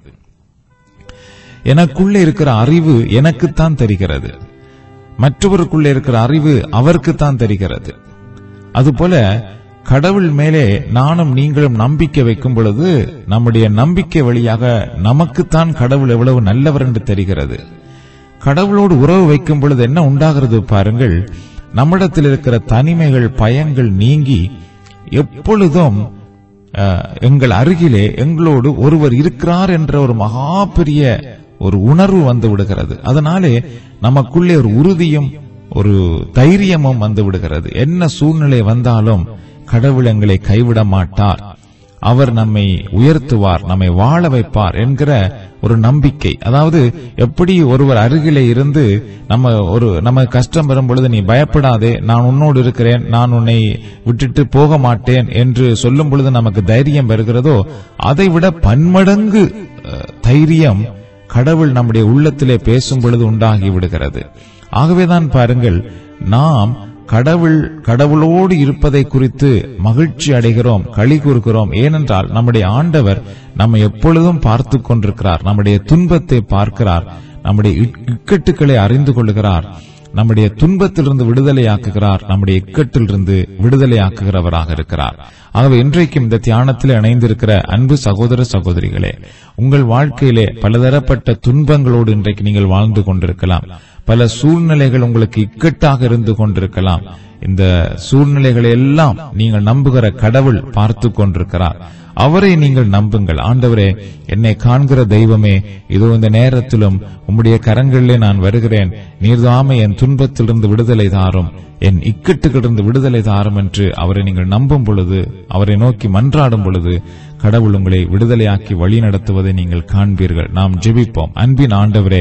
Speaker 4: எனக்குள்ளே இருக்கிற அறிவு எனக்குத்தான் தெரிகிறது மற்றவருக்குள்ளே இருக்கிற அறிவு அவருக்குத்தான் தெரிகிறது அதுபோல கடவுள் மேலே நானும் நீங்களும் நம்பிக்கை வைக்கும் பொழுது நம்முடைய நம்பிக்கை வழியாக நமக்குத்தான் கடவுள் எவ்வளவு நல்லவர் என்று தெரிகிறது கடவுளோடு உறவு வைக்கும் பொழுது என்ன உண்டாகிறது பாருங்கள் நம்மிடத்தில் இருக்கிற தனிமைகள் பயங்கள் நீங்கி எப்பொழுதும் அஹ், எங்கள் அருகிலே எங்களோடு ஒருவர் இருக்கிறார் என்ற ஒரு மகா பெரிய ஒரு உணர்வு வந்து விடுகிறது அதனாலே நமக்குள்ளே ஒரு உறுதியும் ஒரு தைரியமும் வந்து விடுகிறது என்ன சூழ்நிலை வந்தாலும் கடவுள் எங்களை கைவிட மாட்டார் அவர் நம்மை உயர்த்துவார் நம்மை வாழ வைப்பார் என்கிற ஒரு நம்பிக்கை அதாவது எப்படி ஒருவர் அருகிலே இருந்து நம்ம ஒரு நம்ம கஷ்டம் வரும் பொழுது நீ பயப்படாதே நான் உன்னோடு இருக்கிறேன் நான் உன்னை விட்டுட்டு போக மாட்டேன் என்று சொல்லும் பொழுது நமக்கு தைரியம் வருகிறதோ அதை விட பன்மடங்கு அஹ், தைரியம் கடவுள் நம்முடைய உள்ளத்திலே பேசும் பொழுது உண்டாகி விடுகிறது ஆகவேதான் பாருங்கள் நாம் கடவுள் கடவுளோடு இருப்பதை குறித்து மகிழ்ச்சி அடைகிறோம் களி கூறுகிறோம் ஏனென்றால் நம்முடைய ஆண்டவர் நம்மை எப்பொழுதும் பார்த்து கொண்டிருக்கிறார் நம்முடைய துன்பத்தை பார்க்கிறார் நம்முடைய இக்- இக்கட்டுக்களை அறிந்து கொள்கிறார் நம்முடைய துன்பத்திலிருந்து விடுதலையாக்குகிறார் நம்முடைய இக்கட்டிலிருந்து விடுதலையாக்குகிறவராக இருக்கிறார் ஆகவே இன்றைக்கும் இந்த தியானத்தில் இணைந்திருக்கிற அன்பு சகோதர சகோதரிகளே உங்கள் வாழ்க்கையிலே பலதரப்பட்ட துன்பங்களோடு இன்றைக்கு நீங்கள் வாழ்ந்து கொண்டிருக்கலாம் பல சூழ்நிலைகள் உங்களுக்கு இக்கட்டாக இருந்து கொண்டிருக்கலாம் இந்த சூழ்நிலைகளை எல்லாம் நீங்கள் நம்புகிற கடவுள் பார்த்து கொண்டிருக்கிறார் அவரை நீங்கள் நம்புங்கள் ஆண்டவரே என்னை காண்கிற தெய்வமே இதோ இந்த நேரத்திலும் உம்முடைய கரங்களிலே நான் வருகிறேன் நீர்தாமே என் துன்பத்திலிருந்து விடுதலை தாரும் என் இக்கட்டுகளிலிருந்து விடுதலை தாரும் என்று அவரை நீங்கள் நம்பும் பொழுது அவரை நோக்கி மன்றாடும் பொழுது கடவுள் உங்களை விடுதலையாக்கி வழி நடத்துவதை நீங்கள் காண்பீர்கள் நாம் ஜெபிப்போம் அன்பின் ஆண்டவரே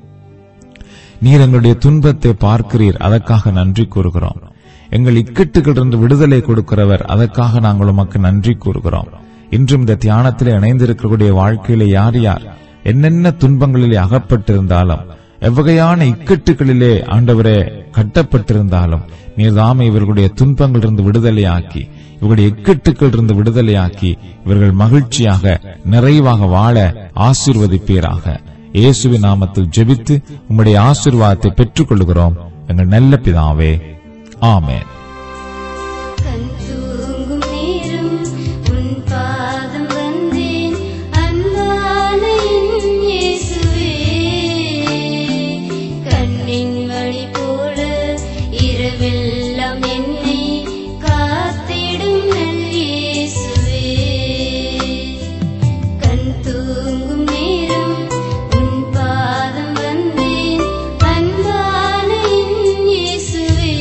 Speaker 4: நீர் எங்களுடைய துன்பத்தை பார்க்கிறீர் அதற்காக நன்றி கூறுகிறோம் எங்கள் இக்கட்டுகளிலிருந்து விடுதலை கொடுக்கிறவர் அதற்காக நாங்கள் உமக்கு நன்றி கூறுகிறோம் இன்றும் இந்த தியானத்திலே இணைந்திருக்கக்கூடிய வாழ்க்கையிலே யார் யார் என்னென்ன துன்பங்களிலே அகப்பட்டிருந்தாலும் எவ்வகையான இக்கட்டுகளிலே ஆண்டவரே கட்டப்பட்டிருந்தாலும் நீர் தாமே இவர்களுடைய துன்பங்களிலிருந்து விடுதலையாக்கி இவர்களுடைய இக்கட்டுகளிலிருந்து விடுதலையாக்கி இவர்கள் மகிழ்ச்சியாக நிறைவாக வாழ ஆசீர்வதிப்பீராக இயேசுவின் நாமத்தில் ஜெபித்து உம்முடைய ஆசீர்வாதத்தை பெற்றுக் கொள்கிறோம் எங்கள் நல்ல பிதாவே ஆமென்
Speaker 8: கண் தூங்கும் நேரம் உன் பாதம் வந்தேன் அன்பான என் இயேசுவே கண்ணின் வழி போல இரவெல்லாம் என்னை காத்திடும் நல் இயேசுவே கண் தூங்கும் நேரம் உன் பாதம் வந்தேன் அன்பான என் இயேசுவே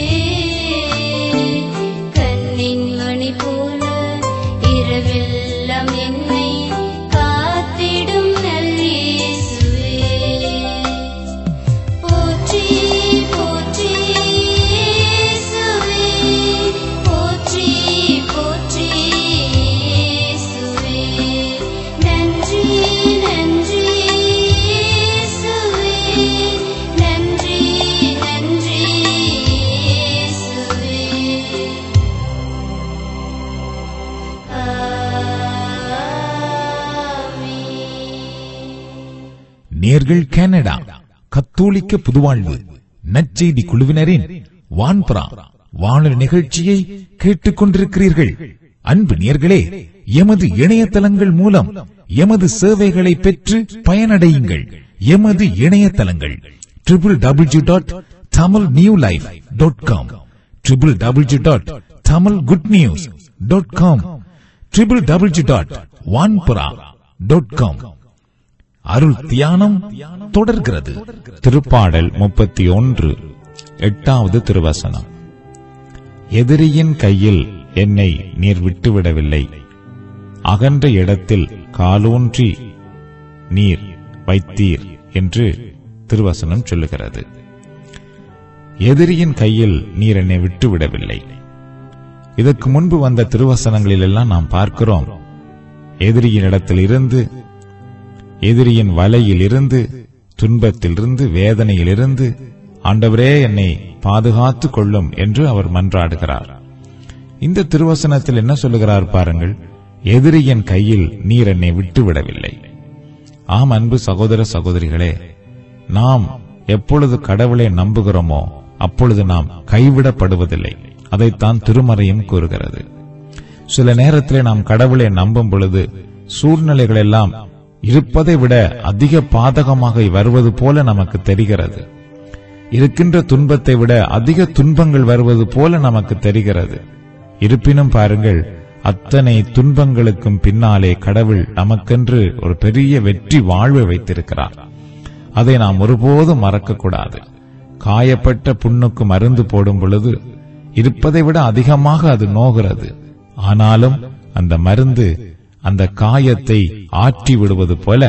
Speaker 8: கண்ணின் மணி போல இரவெல்லாம் என்னை காத்திடும் நல் இயேசுவே போற்றி போற்றி இயேசுவே போற்றி போற்றி இயேசுவே நன்றி நன்றி இயேசுவே நன்றி நன்றி இயேசுவே ஆமென்
Speaker 4: நேர்கள் கனடா கத்தோலிக்க புதுவாழ்வு நற்செய்தி குழுவினரின் வான்புறா வானொலி நிகழ்ச்சியை கேட்டுக் கொண்டிருக்கிறீர்கள் அன்பு நேர்களே எமது இணையதளங்கள் மூலம் எமது சேவைகளை பெற்று பயனடையுங்கள் எமது இணையதளங்கள் triple W dot Tamil new life dot com triple W dot Tamil good news dot com triple W dot வான்புரா டாட் காம் அருள் தியானம் தொடர்கிறது திருப்பாடல் முப்பத்தி ஒன்று எட்டாவது திருவசனம் எதிரியின் கையில் என்னை நீர் விட்டுவிடவில்லை அகன்ற இடத்தில் காலூன்றி நீர் வைத்தீர் என்று திருவசனம் சொல்லுகிறது எதிரியின் கையில் நீர் என்னை விட்டுவிடவில்லை இதற்கு முன்பு வந்த திருவசனங்களில் எல்லாம் நாம் பார்க்கிறோம் எதிரியின் இடத்தில் இருந்து எதிரியின் வலையில் இருந்து துன்பத்திலிருந்து வேதனையிலிருந்து ஆண்டவரே என்னை பாதுகாத்து கொள்ளும் என்று அவர் மன்றாடுகிறார் இந்த திருவசனத்தில் என்ன சொல்லுகிறார் பாருங்கள் எதிரியின் கையில் நீர் என்னை விட்டுவிடவில்லை ஆம் அன்பு சகோதர சகோதரிகளே நாம் எப்பொழுது கடவுளை நம்புகிறோமோ அப்பொழுது நாம் கைவிடப்படுவதில்லை அதைத்தான் திருமறையும் கூறுகிறது சில நேரத்திலே நாம் கடவுளை நம்பும் பொழுது சூழ்நிலைகள் எல்லாம் இருப்பதை விட அதிக பாதகமாக வருவது போல நமக்கு தெரிகிறது இருக்கின்ற துன்பத்தை விட அதிக துன்பங்கள் வருவது போல நமக்கு தெரிகிறது இருப்பினும் பாருங்கள் அத்தனை துன்பங்களுக்கும் பின்னாலே கடவுள் நமக்கென்று ஒரு பெரிய வெற்றி வாழ்வை வைத்திருக்கிறார் அதை நாம் ஒருபோதும் மறக்கக்கூடாது காயப்பட்ட புண்ணுக்கு மருந்து போடும் பொழுது இருப்பதை விட அதிகமாக அது நோகிறது ஆனாலும் அந்த மருந்து அந்த காயத்தை ஆற்றி விடுவது போல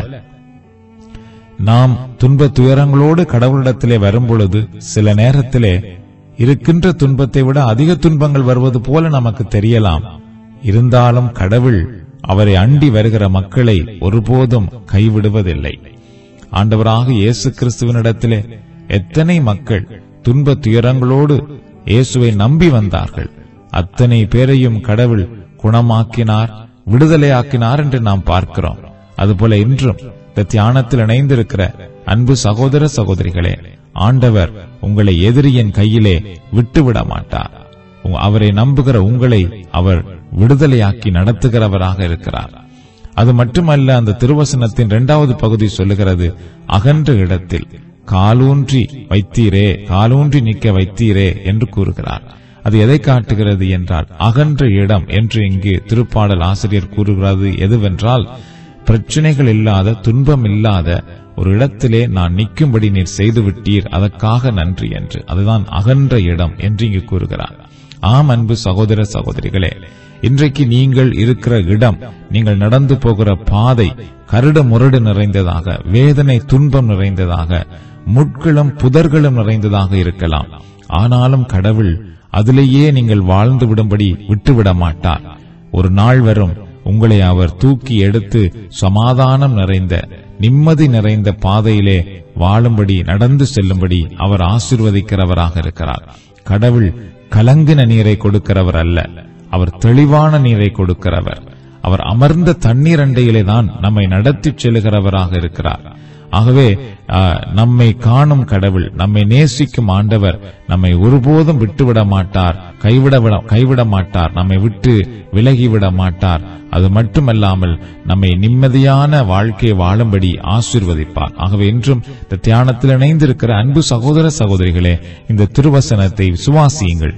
Speaker 4: நாம் துன்ப துயரங்களோடு கடவுளிடத்திலே வரும்பொழுது சில நேரத்திலே இருக்கின்ற துன்பத்தை விட அதிக துன்பங்கள் வருவது போல நமக்கு தெரியலாம் இருந்தாலும் கடவுள் அவரை அண்டி வருகிற மக்களை ஒருபோதும் கைவிடுவதில்லை ஆண்டவராக இயேசு கிறிஸ்துவனிடத்திலே எத்தனை மக்கள் துன்ப துயரங்களோடு இயேசுவை நம்பி வந்தார்கள் அத்தனை பேரையும் கடவுள் குணமாக்கினார் விடுதலையாக்கினார் என்று நாம் பார்க்கிறோம் அதுபோல இன்றும் இந்த தியானத்தில் இணைந்திருக்கிற அன்பு சகோதர சகோதரிகளே ஆண்டவர் உங்களை எதிரியின் கையிலே விட்டுவிட மாட்டார் உ- அவரை நம்புகிற உங்களை அவர் விடுதலையாக்கி நடத்துகிறவராக இருக்கிறார் அது மட்டுமல்ல அந்த திருவசனத்தின் இரண்டாவது பகுதி சொல்லுகிறது அகன்ற இடத்தில் காலூன்றி வைத்தீரே காலூன்றி நிற்க வைத்தீரே என்று கூறுகிறார் அது எதை காட்டுகிறது என்றால் அகன்ற இடம் என்று இங்கு திருப்பாடல் ஆசிரியர் கூறுகிறது எதுவென்றால் பிரச்சனைகள் இல்லாத துன்பம் இல்லாத ஒரு இடத்திலே நான் நிற்கும்படி நீர் செய்துவிட்டீர் அதற்காக நன்றி என்று அதுதான் அகன்ற இடம் என்று இங்கு கூறுகிறார் ஆம் அன்பு சகோதர சகோதரிகளே இன்றைக்கு நீங்கள் இருக்கிற இடம் நீங்கள் நடந்து போகிற பாதை கருட முரடு நிறைந்ததாக வேதனை துன்பம் நிறைந்ததாக முட்களும் புதர்களும் நிறைந்ததாக இருக்கலாம் ஆனாலும் கடவுள் அதிலேயே நீங்கள் வாழ்ந்து விடும்படி விட்டுவிட மாட்டார் ஒரு நாள் வரும் உங்களை அவர் தூக்கி எடுத்து சமாதானம் நிறைந்த நிம்மதி நிறைந்த பாதையிலே வாழும்படி நடந்து செல்லும்படி அவர் ஆசிர்வதிக்கிறவராக இருக்கிறார் கடவுள் கலங்கின நீரை கொடுக்கிறவர் அல்ல அவர் தெளிவான நீரை கொடுக்கிறவர் அவர் அமர்ந்த தண்ணீர் அண்டையிலே தான் நம்மை நடத்திச் செல்லுகிறவராக இருக்கிறார் ஆகவே ஆ, நம்மை காணும் கடவுள் நம்மை நேசிக்கும் ஆண்டவர் நம்மை ஒருபோதும் விட்டுவிட மாட்டார் கைவிட விட- கைவிட மாட்டார் நம்மை விட்டு விலகிவிட மாட்டார் அது மட்டுமல்லாமல் நம்மை நிம்மதியான வாழ்க்கையை வாழும்படி ஆசீர்வதிப்பார் ஆகவே இன்றும் இந்த தியானத்தில் இணைந்திருக்கிற அன்பு சகோதர சகோதரிகளே இந்த திருவசனத்தை விசுவாசியுங்கள்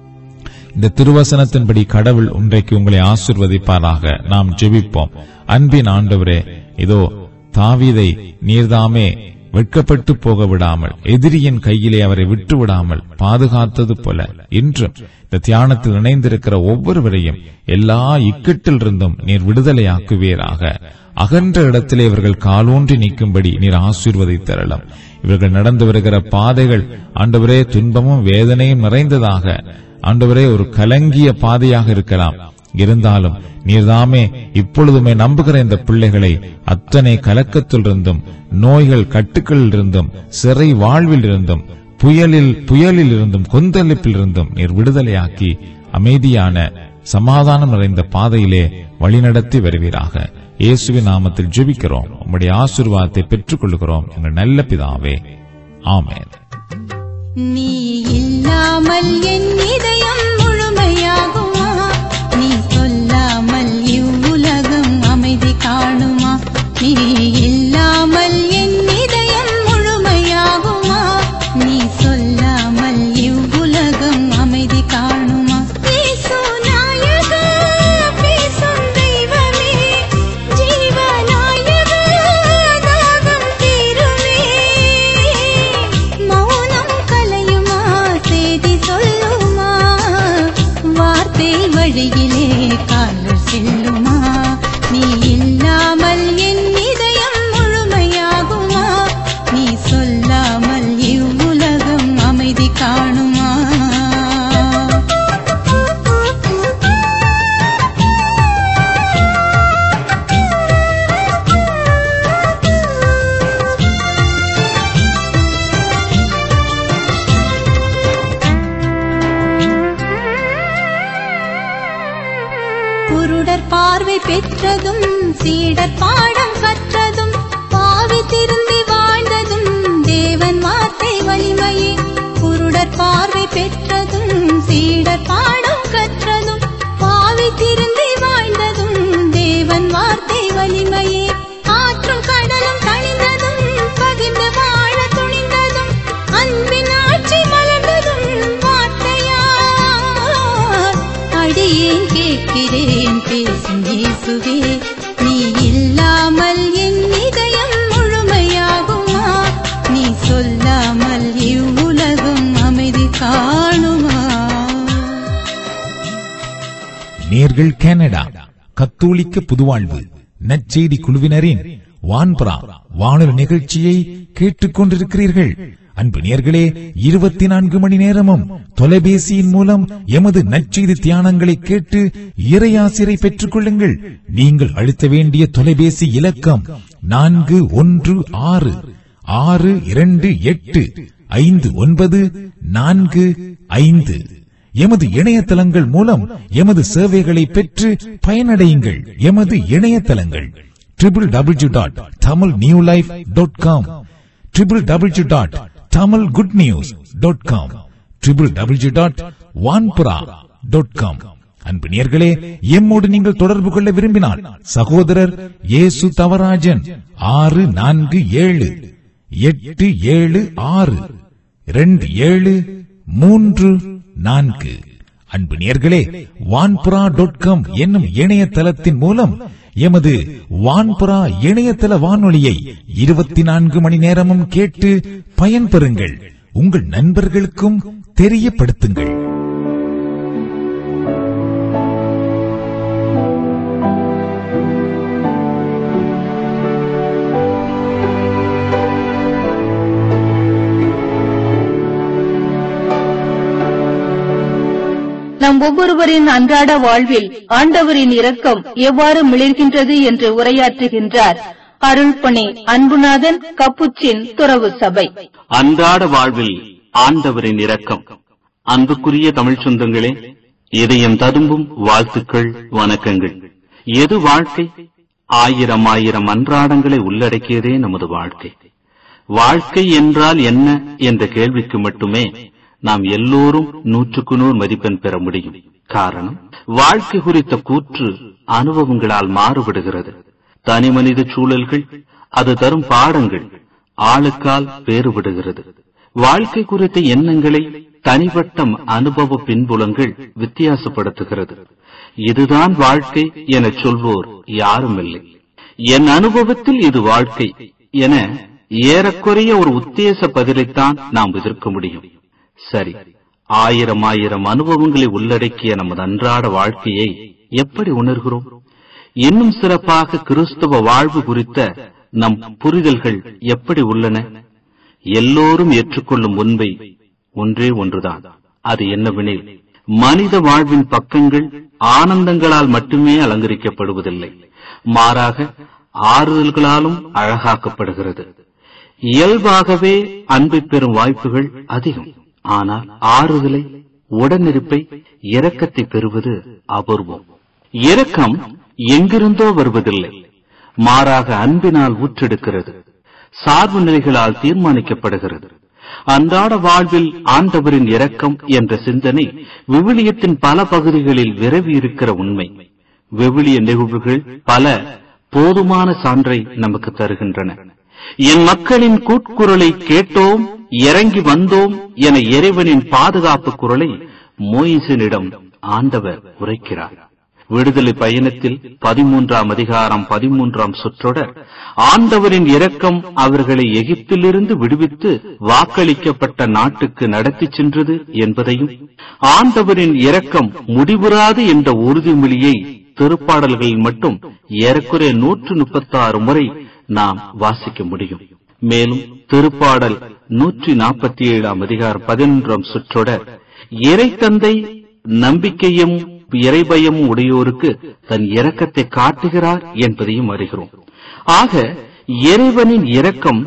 Speaker 4: இந்த திருவசனத்தின்படி கடவுள் இன்றைக்கு உங்களை ஆசிர்வதிப்பாராக நாம் ஜெபிப்போம் அன்பின் ஆண்டவரே இதோ தாவீதை நீர்தாமே வெட்கப்பட்டு போக விடாமல் எதிரியின் கையிலே அவரை விட்டு விடாமல் பாதுகாத்தது போல இன்றும் இந்த தியானத்தில் இணைந்திருக்கிற ஒவ்வொருவரையும் எல்லா இக்கட்டிலிருந்தும் நீர் விடுதலையாக்குவீராக அகன்ற இடத்திலே இவர்கள் காலூன்றி நிற்கும்படி நீர் ஆசீர்வதித்தரலாம் இவர்கள் நடந்து வருகிற பாதைகள் ஆண்டவரே துன்பமும் வேதனையும் நிறைந்ததாக ஆண்டவரே ஒரு கலங்கிய பாதையாக இருக்கலாம் இருந்தாலும் நீர்தாமே இப்பொழுதுமே நம்புகிற இந்த பிள்ளைகளை அத்தனை கலக்கத்திலிருந்தும் நோய்கள் கட்டுக்களில் இருந்தும் சிறை வாழ்வில் இருந்தும் புயலில் புயலில் இருந்தும் கொந்தளிப்பில் இருந்தும் நீர் விடுதலையாக்கி அமைதியான சமாதானம் நிறைந்த பாதையிலே வழிநடத்தி வருவீராக இயேசுவின் நாமத்தில் ஜெபிக்கிறோம் உம்முடைய ஆசீர்வாதத்தை பெற்றுக் கொள்கிறோம் எங்கள் நல்ல பிதாவே ஆமென்
Speaker 8: நீ இல்லாமல் என் இதயம் முழுமையாகுமா நீ சொல்லாமல் இவ்வுலகம் அமைதி காணுமா நீ இல்லாமல் என் இதயம் முழுமையாகுமா நீ சொல்லாமல் இவ்வுலகம் அமைதி காணுமா இயேசு நாயகா, பேசும் தெய்வமே, ஜீவநாயகா, தாகம் தீருமே. மௌனம் கலையுமா செய்தி சொல்லுமா பெற்றதும் சீடர் பாடம் கற்றதும் பாவி திருந்தி வாழ்ந்ததும் தேவன் வார்த்தை வலிமையே குருடர் பார்வை பெற்றதும் சீடர் பாடம் கற்றதும் பாவி திருந்தி வாழ்ந்ததும் தேவன் வார்த்தை வலிமையே காற்றும் கடலும் கணிந்ததும் பகிர்ந்து வாழ துணிந்ததும் அன்பின் ஆட்சி மலர்ந்ததும் வார்த்தையார் அடியேன் கேட்கிறேன் பேசும் இயேசுவே நீ இல்லாமல் என் இதயம் முழுமையாகுமா நீ சொல்லாமல் இவ்வுலகம் அமைதி காணுமா
Speaker 4: நேர்கள் கனடா கத்தோலிக்க புதுவாழ்வு நற்செய்தி குழுவினரின் வான்பரா வானொலி நிகழ்ச்சியை கேட்டுக் கொண்டிருக்கிறீர்கள் அன்பு நேர்களே இருபத்தி நான்கு மணி நேரமும் தொலைபேசியின் மூலம் எமது நற்செய்தி தியானங்களை கேட்டு இறையாசிரை பெற்றுக் கொள்ளுங்கள் நீங்கள் அழுத்த வேண்டிய தொலைபேசி இலக்கம் நான்கு ஒன்று ஆறு ஆறு இரண்டு எட்டு ஐந்து ஒன்பது நான்கு ஐந்து எமது இணையதளங்கள் மூலம் எமது சேவைகளை பெற்று பயனடையுங்கள் எமது இணையதளங்கள் triple W dot Tamil new life dot com triple W dot Tamil good news dot com triple W dot வான்புரா டாட் காம் அன்பு நேர்களே எம்மோடு நீங்கள் தொடர்பு கொள்ள விரும்பினால் சகோதரர் இயேசு தவராஜன் ஆறு நான்கு ஏழு எட்டு ஏழு ஆறு ரெண்டு ஏழு மூன்று நான்கு அன்பு நேர்களே வான்புரா டாட் காம் என்னும் இணையதளத்தின் மூலம் எமது வான்புரா இணையதள வானொலியை இருபத்தி நான்கு மணி நேரமும் கேட்டு பயன்பெறுங்கள் உங்கள் நண்பர்களுக்கும் தெரியப்படுத்துங்கள்
Speaker 10: நம் ஒவ்வொருவரின் அன்றாட வாழ்வில் ஆண்டவரின் இரக்கம் எவ்வாறு மிளிர்கின்றது என்று உரையாற்றுகின்றார் அருள்பணி அன்புநாதன் கப்புச்சின் துறவு சபை
Speaker 11: அன்றாட வாழ்வில் ஆண்டவரின் இரக்கம் அன்புக்குரிய தமிழ் சொந்தங்களே இதயம் ததும்பும் வாழ்த்துக்கள் வணக்கங்கள் எது வாழ்க்கை ஆயிரம் ஆயிரம் அன்றாடங்களை உள்ளடக்கியதே நமது வாழ்க்கை வாழ்க்கை என்றால் என்ன என்ற கேள்விக்கு மட்டுமே நாம் எல்லோரும் நூற்றுக்கு நூறு மதிப்பெண் பெற முடியும் காரணம் வாழ்க்கை குறித்த கூற்று அனுபவங்களால் மாறுபடுகிறது தனி மனித சூழல்கள் அது தரும் பாடங்கள் ஆளுக்கால் வேறுபடுகிறது வாழ்க்கை குறித்த எண்ணங்களை தனிப்பட்ட அனுபவ பின்புலங்கள் வித்தியாசப்படுத்துகிறது இதுதான் வாழ்க்கை என சொல்வோர் யாரும் இல்லை என் அனுபவத்தில் இது வாழ்க்கை என ஏறக்குறைய ஒரு உத்தேச பதிலைத்தான் நாம் எதிர்க்க முடியும் சரி ஆயிரம் ஆயிரம் அனுபவங்களை உள்ளடக்கிய நமது அன்றாட வாழ்க்கையை எப்படி உணர்கிறோம் இன்னும் சிறப்பாக கிறிஸ்தவ வாழ்வு குறித்த நம் புரிதல்கள் எப்படி உள்ளன எல்லோரும் ஏற்றுக்கொள்ளும் உண்மை ஒன்றே ஒன்றுதான் அது என்னவெனில் மனித வாழ்வின் பக்கங்கள் ஆனந்தங்களால் மட்டுமே அலங்கரிக்கப்படுவதில்லை மாறாக ஆறுதல்களாலும் அழகாக்கப்படுகிறது இயல்பாகவே அன்பை பெறும் வாய்ப்புகள் அதிகம் ஆனால் ஆறுதலை உடனிருப்பை இரக்கத்தை பெறுவது அபூர்வம் இரக்கம் எங்கிருந்தோ வருவதில்லை மாறாக அன்பினால் ஊற்றெடுக்கிறது சார்பு நிலைகளால் தீர்மானிக்கப்படுகிறது அன்றாட வாழ்வில் ஆண்டவரின் இரக்கம் என்ற சிந்தனை விவிலியத்தின் பல பகுதிகளில் விரவி இருக்கிற உண்மை விவிலிய நிகழ்வுகள் பல போதுமான சான்றை நமக்கு தருகின்றன என் மக்களின் கூட்குரலை கேட்டோம் இறங்கி வந்தோம் என இறைவனின் பாதுகாப்பு குரலை மோயிசனிடம் ஆண்டவர் உரைக்கிறார் விடுதலை பயணத்தில் பதிமூன்றாம் அதிகாரம் பதிமூன்றாம் சொற்றொடர் ஆண்டவரின் இரக்கம் அவர்களை எகிப்திலிருந்து விடுவித்து வாக்களிக்கப்பட்ட நாட்டுக்கு நடத்திச் சென்றது என்பதையும் ஆண்டவரின் இரக்கம் முடிவுறாது என்ற உறுதிமொழியை திருப்பாடல்களில் மட்டும் ஏறக்குறைய நூற்று முப்பத்தி ஆறு முறை நாம் வாசிக்க முடியும் மேலும் திருப்பாடல் நூற்றி நாற்பத்தி ஏழாம் அதிகாரம் பதினொன்றாம் சுற்றொடர் இறை தந்தை நம்பிக்கையும் இறைபயமும் உடையோருக்கு தன் இரக்கத்தை காட்டுகிறார் என்பதையும் அறிகிறோம் ஆக இறைவனின் இரக்கம்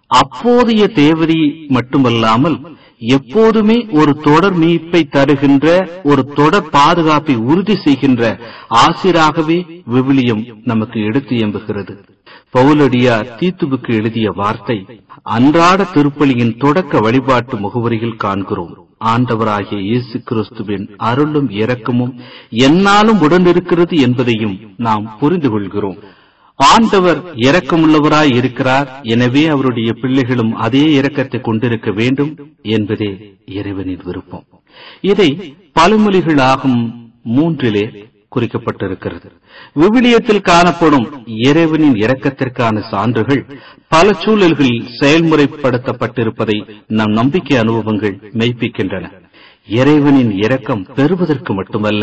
Speaker 11: அப்போதைய தேவதை மட்டுமல்லாமல் எப்போதுமே ஒரு தொடர் மீட்பை தருகின்ற ஒரு தொடர் பாதுகாப்பை உறுதி செய்கின்ற ஆசிராகவே விவிலியம் நமக்கு எடுத்து எம்புகிறது பவுலடியார் தீத்துவுக்கு எழுதிய வார்த்தை அன்றாட திருப்பலியின் தொடக்க வழிபாட்டு முகவரியில் காண்கிறோம் ஆண்டவராகிய இயேசு கிறிஸ்துவின் அருளும் இரக்கமும் என்னாலும் உடனிருக்கிறது என்பதையும் நாம் புரிந்து கொள்கிறோம் ஆண்டவர் இரக்கமுள்ளவராய் இருக்கிறார் எனவே அவருடைய பிள்ளைகளும் அதே இரக்கத்தை கொண்டிருக்க வேண்டும் என்பதே இறைவனின் விருப்பம் இதை பழமொழிகளாகும் மூன்றிலே குறிக்கப்பட்டிருக்கிறது விவிலியத்தில் காணப்படும் இறைவனின் இரக்கத்திற்கான சான்றுகள் பல சூழல்களில் செயல்முறைப்படுத்தப்பட்டிருப்பதை நம் நம்பிக்கை அனுபவங்கள் மெய்ப்பிக்கின்றன இறைவனின் இரக்கம் பெறுவதற்கு மட்டுமல்ல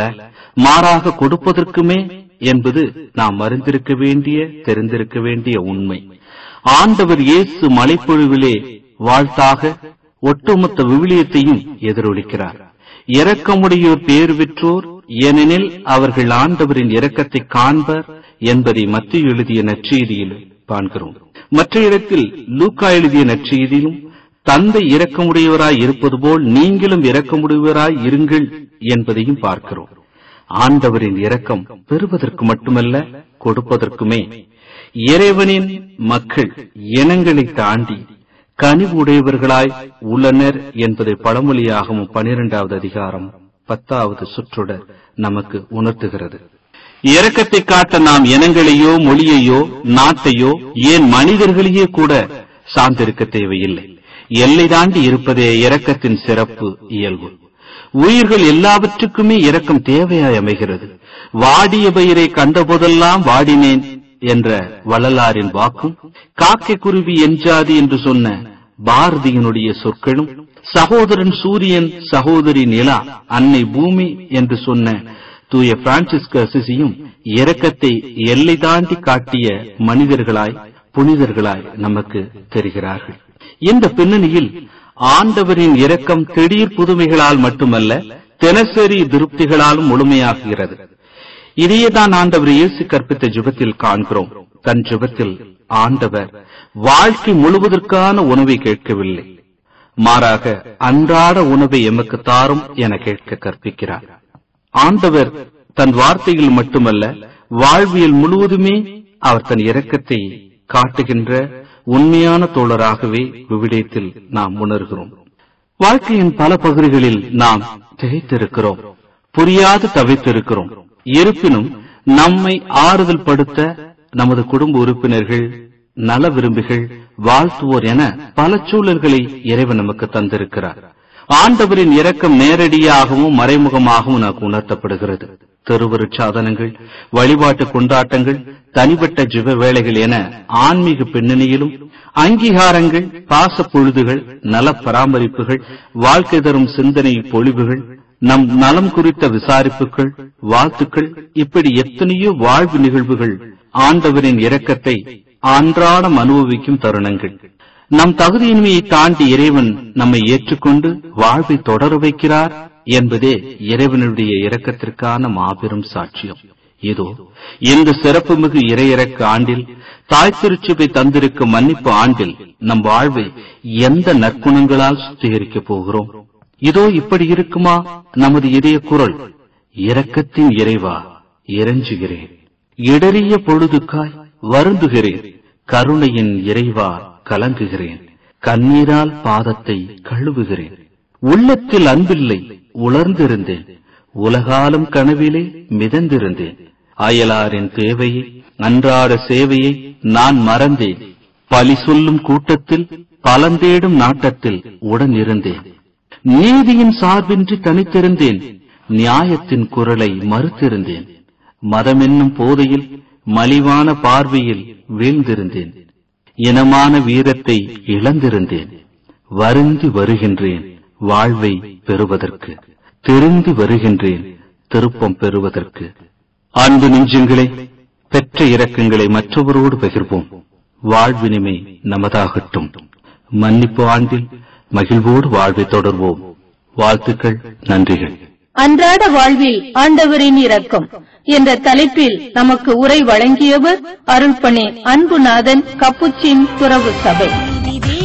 Speaker 11: மாறாக கொடுப்பதற்குமே என்பது நாம் அறிந்திருக்க வேண்டிய தெரிந்திருக்க வேண்டிய உண்மை ஆண்டவர் இயேசு மலைப்பொழிவிலே வாழ்த்தாக ஒட்டுமொத்த விவிலியத்தையும் எதிரொலிக்கிறார் இரக்கமுடையோர் பேர் பெற்றோர் ஏனெனில் அவர்கள் ஆண்டவரின் இரக்கத்தை காண்பர் என்பதை மத்திய எழுதிய நற்செய்தியில் காண்கிறோம் மற்ற இடத்தில் லூக்கா எழுதிய நற்செய்தியிலும் தந்தை இரக்கமுடையவராய் இருப்பது போல் நீங்களும் இரக்கமுடையவராய் இருங்கள் என்பதையும் பார்க்கிறோம் ஆண்டவரின் இரக்கம் பெறுவதற்கு மட்டுமல்ல கொடுப்பதற்குமே இறைவனின் மக்கள் இனங்களை தாண்டி கனிவுடையவர்களாய் உள்ளனர் என்பதை பழமொழியாகவும் பனிரெண்டாவது அதிகாரம் பத்தாவது சுற்றுடர் நமக்கு உணர்த்துகிறது இரக்கத்தை காட்ட நாம் இனங்களையோ மொழியையோ நாட்டையோ ஏன் மனிதர்களையே கூட சார்ந்திருக்க தேவையில்லை எல்லை தாண்டி இருப்பதே இரக்கத்தின் சிறப்பு இயல்பு உயிர்கள் எல்லாவற்றுக்குமே இரக்கம் தேவையாய் அமைகிறது வாடிய பயிரை கண்டபோதெல்லாம் வாடினேன் என்ற வள்ளலாரின் வாக்கும் காக்கை குருவி எஞ்சாதி என்று சொன்ன பாரதியினுடைய சொற்களும் சகோதரன் சூரியன் சகோதரி நிலா அன்னை பூமி என்று சொன்ன தூய பிரான்சிஸ்க அசிசியும் இரக்கத்தை எல்லை தாண்டி காட்டிய மனிதர்களாய் புனிதர்களாய் நமக்கு தெரிகிறார்கள் இந்த பின்னணியில் ஆண்டவரின் இரக்கம் திடீர் புதுமைகளால் மட்டுமல்ல தினசரி திருப்திகளாலும் முழுமையாகிறது இதையேதான் ஆண்டவர் இயேசு கற்பித்த ஜுபத்தில் காண்கிறோம் தன் ஜுபத்தில் ஆண்டவர் வாழ்க்கை முழுவதற்கான உணவை கேட்கவில்லை மாறாக அன்றாட உணவை எமக்கு தாரும் என கேட்க கற்பிக்கிறார் ஆண்டவர் தன் வார்த்தையில் மட்டுமல்ல வாழ்வியல் முழுவதுமே அவர் தன் இரக்கத்தை காட்டுகின்ற உண்மையான தோழராகவே விவிடயத்தில் நாம் உணர்கிறோம் வாழ்க்கையின் பல பகுதிகளில் நாம் திகைத்திருக்கிறோம் புரியாது தவித்திருக்கிறோம் இருப்பினும் நம்மை ஆறுதல் படுத்த நமது குடும்ப உறுப்பினர்கள் நல விரும்பிகள் வாழ்த்துவோர் என பல சூழல்களை இறைவன் நமக்கு தந்திருக்கிறார் ஆண்டவரின் இரக்கம் நேரடியாகவும் மறைமுகமாகவும் நமக்கு உணர்த்தப்படுகிறது திருவருட் சாதனங்கள் வழிபாட்டு கொண்டாட்டங்கள் தனிப்பட்ட ஜிவ வேலைகள் என ஆன்மீக பின்னணியிலும் அங்கீகாரங்கள் பாச பொழுதுகள் நல பராமரிப்புகள் வாழ்க்கை தரும் சிந்தனை பொழிவுகள் நம் நலம் குறித்த விசாரிப்புகள் வாழ்த்துக்கள் இப்படி எத்தனையோ வாழ்வு நிகழ்வுகள் ஆண்டவரின் இரக்கத்தை அன்றாடம் அனுபவிக்கும் தருணங்கள் நம் தகுதியின்மையை தாண்டி இறைவன் நம்மை ஏற்றுக்கொண்டு வாழ்வை தொடர வைக்கிறார் என்பதே இறைவனுடைய இரக்கத்திற்கான மாபெரும் சாட்சியம் இதோ இந்த சிறப்புமிகு இறையிறக்க ஆண்டில் தாய் திருச்சுவை தந்திருக்கும் மன்னிப்பு ஆண்டில் நம் வாழ்வை எந்த நற்குணங்களால் சுத்திகரிக்கப் போகிறோம் இதோ இப்படி இருக்குமா நமது இதய குரல் இரக்கத்தின் இறைவா இறைஞ்சுகிறேன் இடறிய பொழுதுக்காய் வருந்துகிறேன் கருணையின் இறைவா கலங்குகிறேன் கண்ணீரால் பாதத்தை கழுவுகிறேன் உள்ளத்தில் அன்பில்லை உலர்ந்திருந்தேன் உலகாலும் கனவிலே மிதந்திருந்தேன் அயலாரின் தேவையை அன்றாட சேவையை நான் மறந்தேன் பழி சொல்லும் கூட்டத்தில் பலந்தேடும் நாட்டத்தில் உடன் இருந்தேன் நீதியின் சார்பின்றி தனித்திருந்தேன் நியாயத்தின் குரலை மறுத்திருந்தேன் மதமென்னும் போதையில் மலிவான பார்வையில் வீழ்ந்திருந்தேன் இனமான வீரத்தை இழந்திருந்தேன் வருந்தி வருகின்றேன் வாழ்வை பெறுவதற்கு திருந்தி வருகின்றேன் திருப்பம் பெறுவதற்கு அன்பு நெஞ்சங்களே பெற்ற இரக்கங்களை மற்றவரோடு பகிர்வோம் வாழ்வினிமை நமதாகட்டும் மன்னிப்பு ஆண்டில் மகிழ்வோடு வாழ்வை தொடர்வோம் வாழ்த்துக்கள் நன்றிகள்
Speaker 10: அன்றாட வாழ்வில் ஆண்டவரின் இரக்கம் என்ற தலைப்பில் நமக்கு உரை வழங்கியவர் அருள்பணி அன்புநாதன் கப்புச்சின் துறவு சபை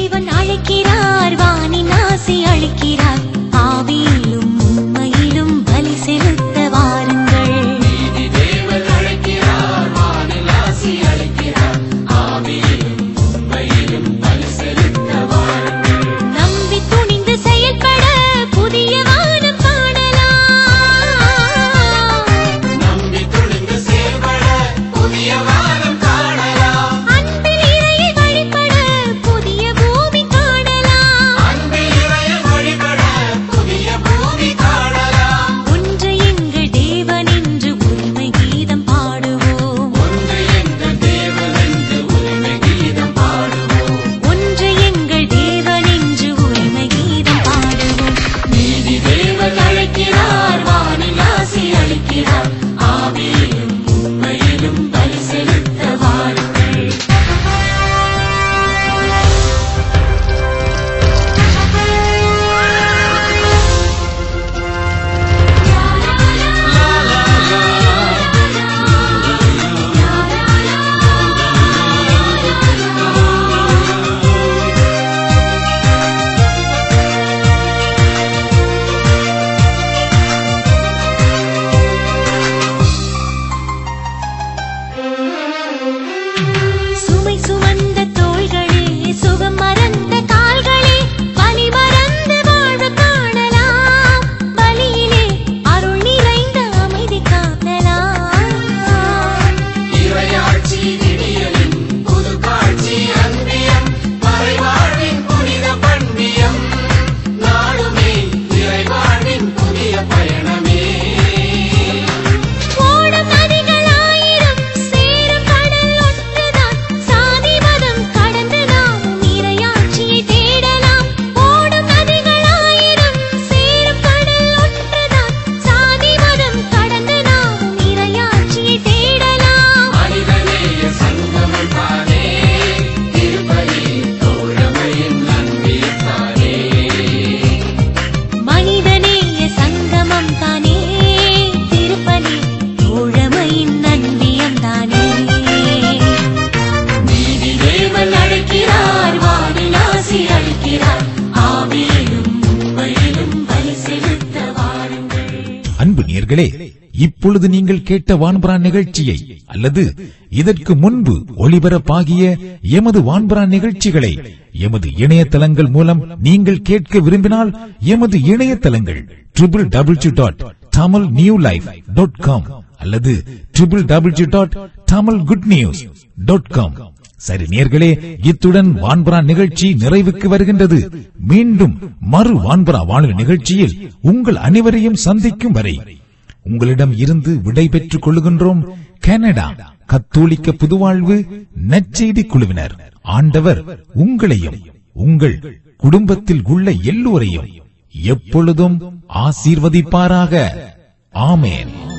Speaker 4: நேர்களே இப்பொழுது நீங்கள் கேட்ட வான்பரா நிகழ்ச்சியை அல்லது இதற்கு முன்பு ஒளிபரப்பாகிய எமது வான்பரா நிகழ்ச்சிகளை எமது இணையதளங்கள் மூலம் நீங்கள் கேட்க விரும்பினால் எமது இணையதளங்கள் triple W dot Tamil new life dot com அல்லது triple W dot Tamil good news dot com சரி நேர்களே இத்துடன் வான்பரா நிகழ்ச்சி நிறைவுக்கு வருகின்றது மீண்டும் மறு வான்பரா வானொலி நிகழ்ச்சியில் உங்கள் அனைவரையும் சந்திக்கும் வரை உங்களிடம் இருந்து விடை பெற்றுக் கொள்கின்றோம் கனடா கத்தோலிக்க புதுவாழ்வு நற்செய்தி குழுவினர் ஆண்டவர் உங்களையும் உங்கள் குடும்பத்தில் உள்ள எல்லோரையும் எப்பொழுதும் ஆசீர்வதிப்பாராக ஆமேன்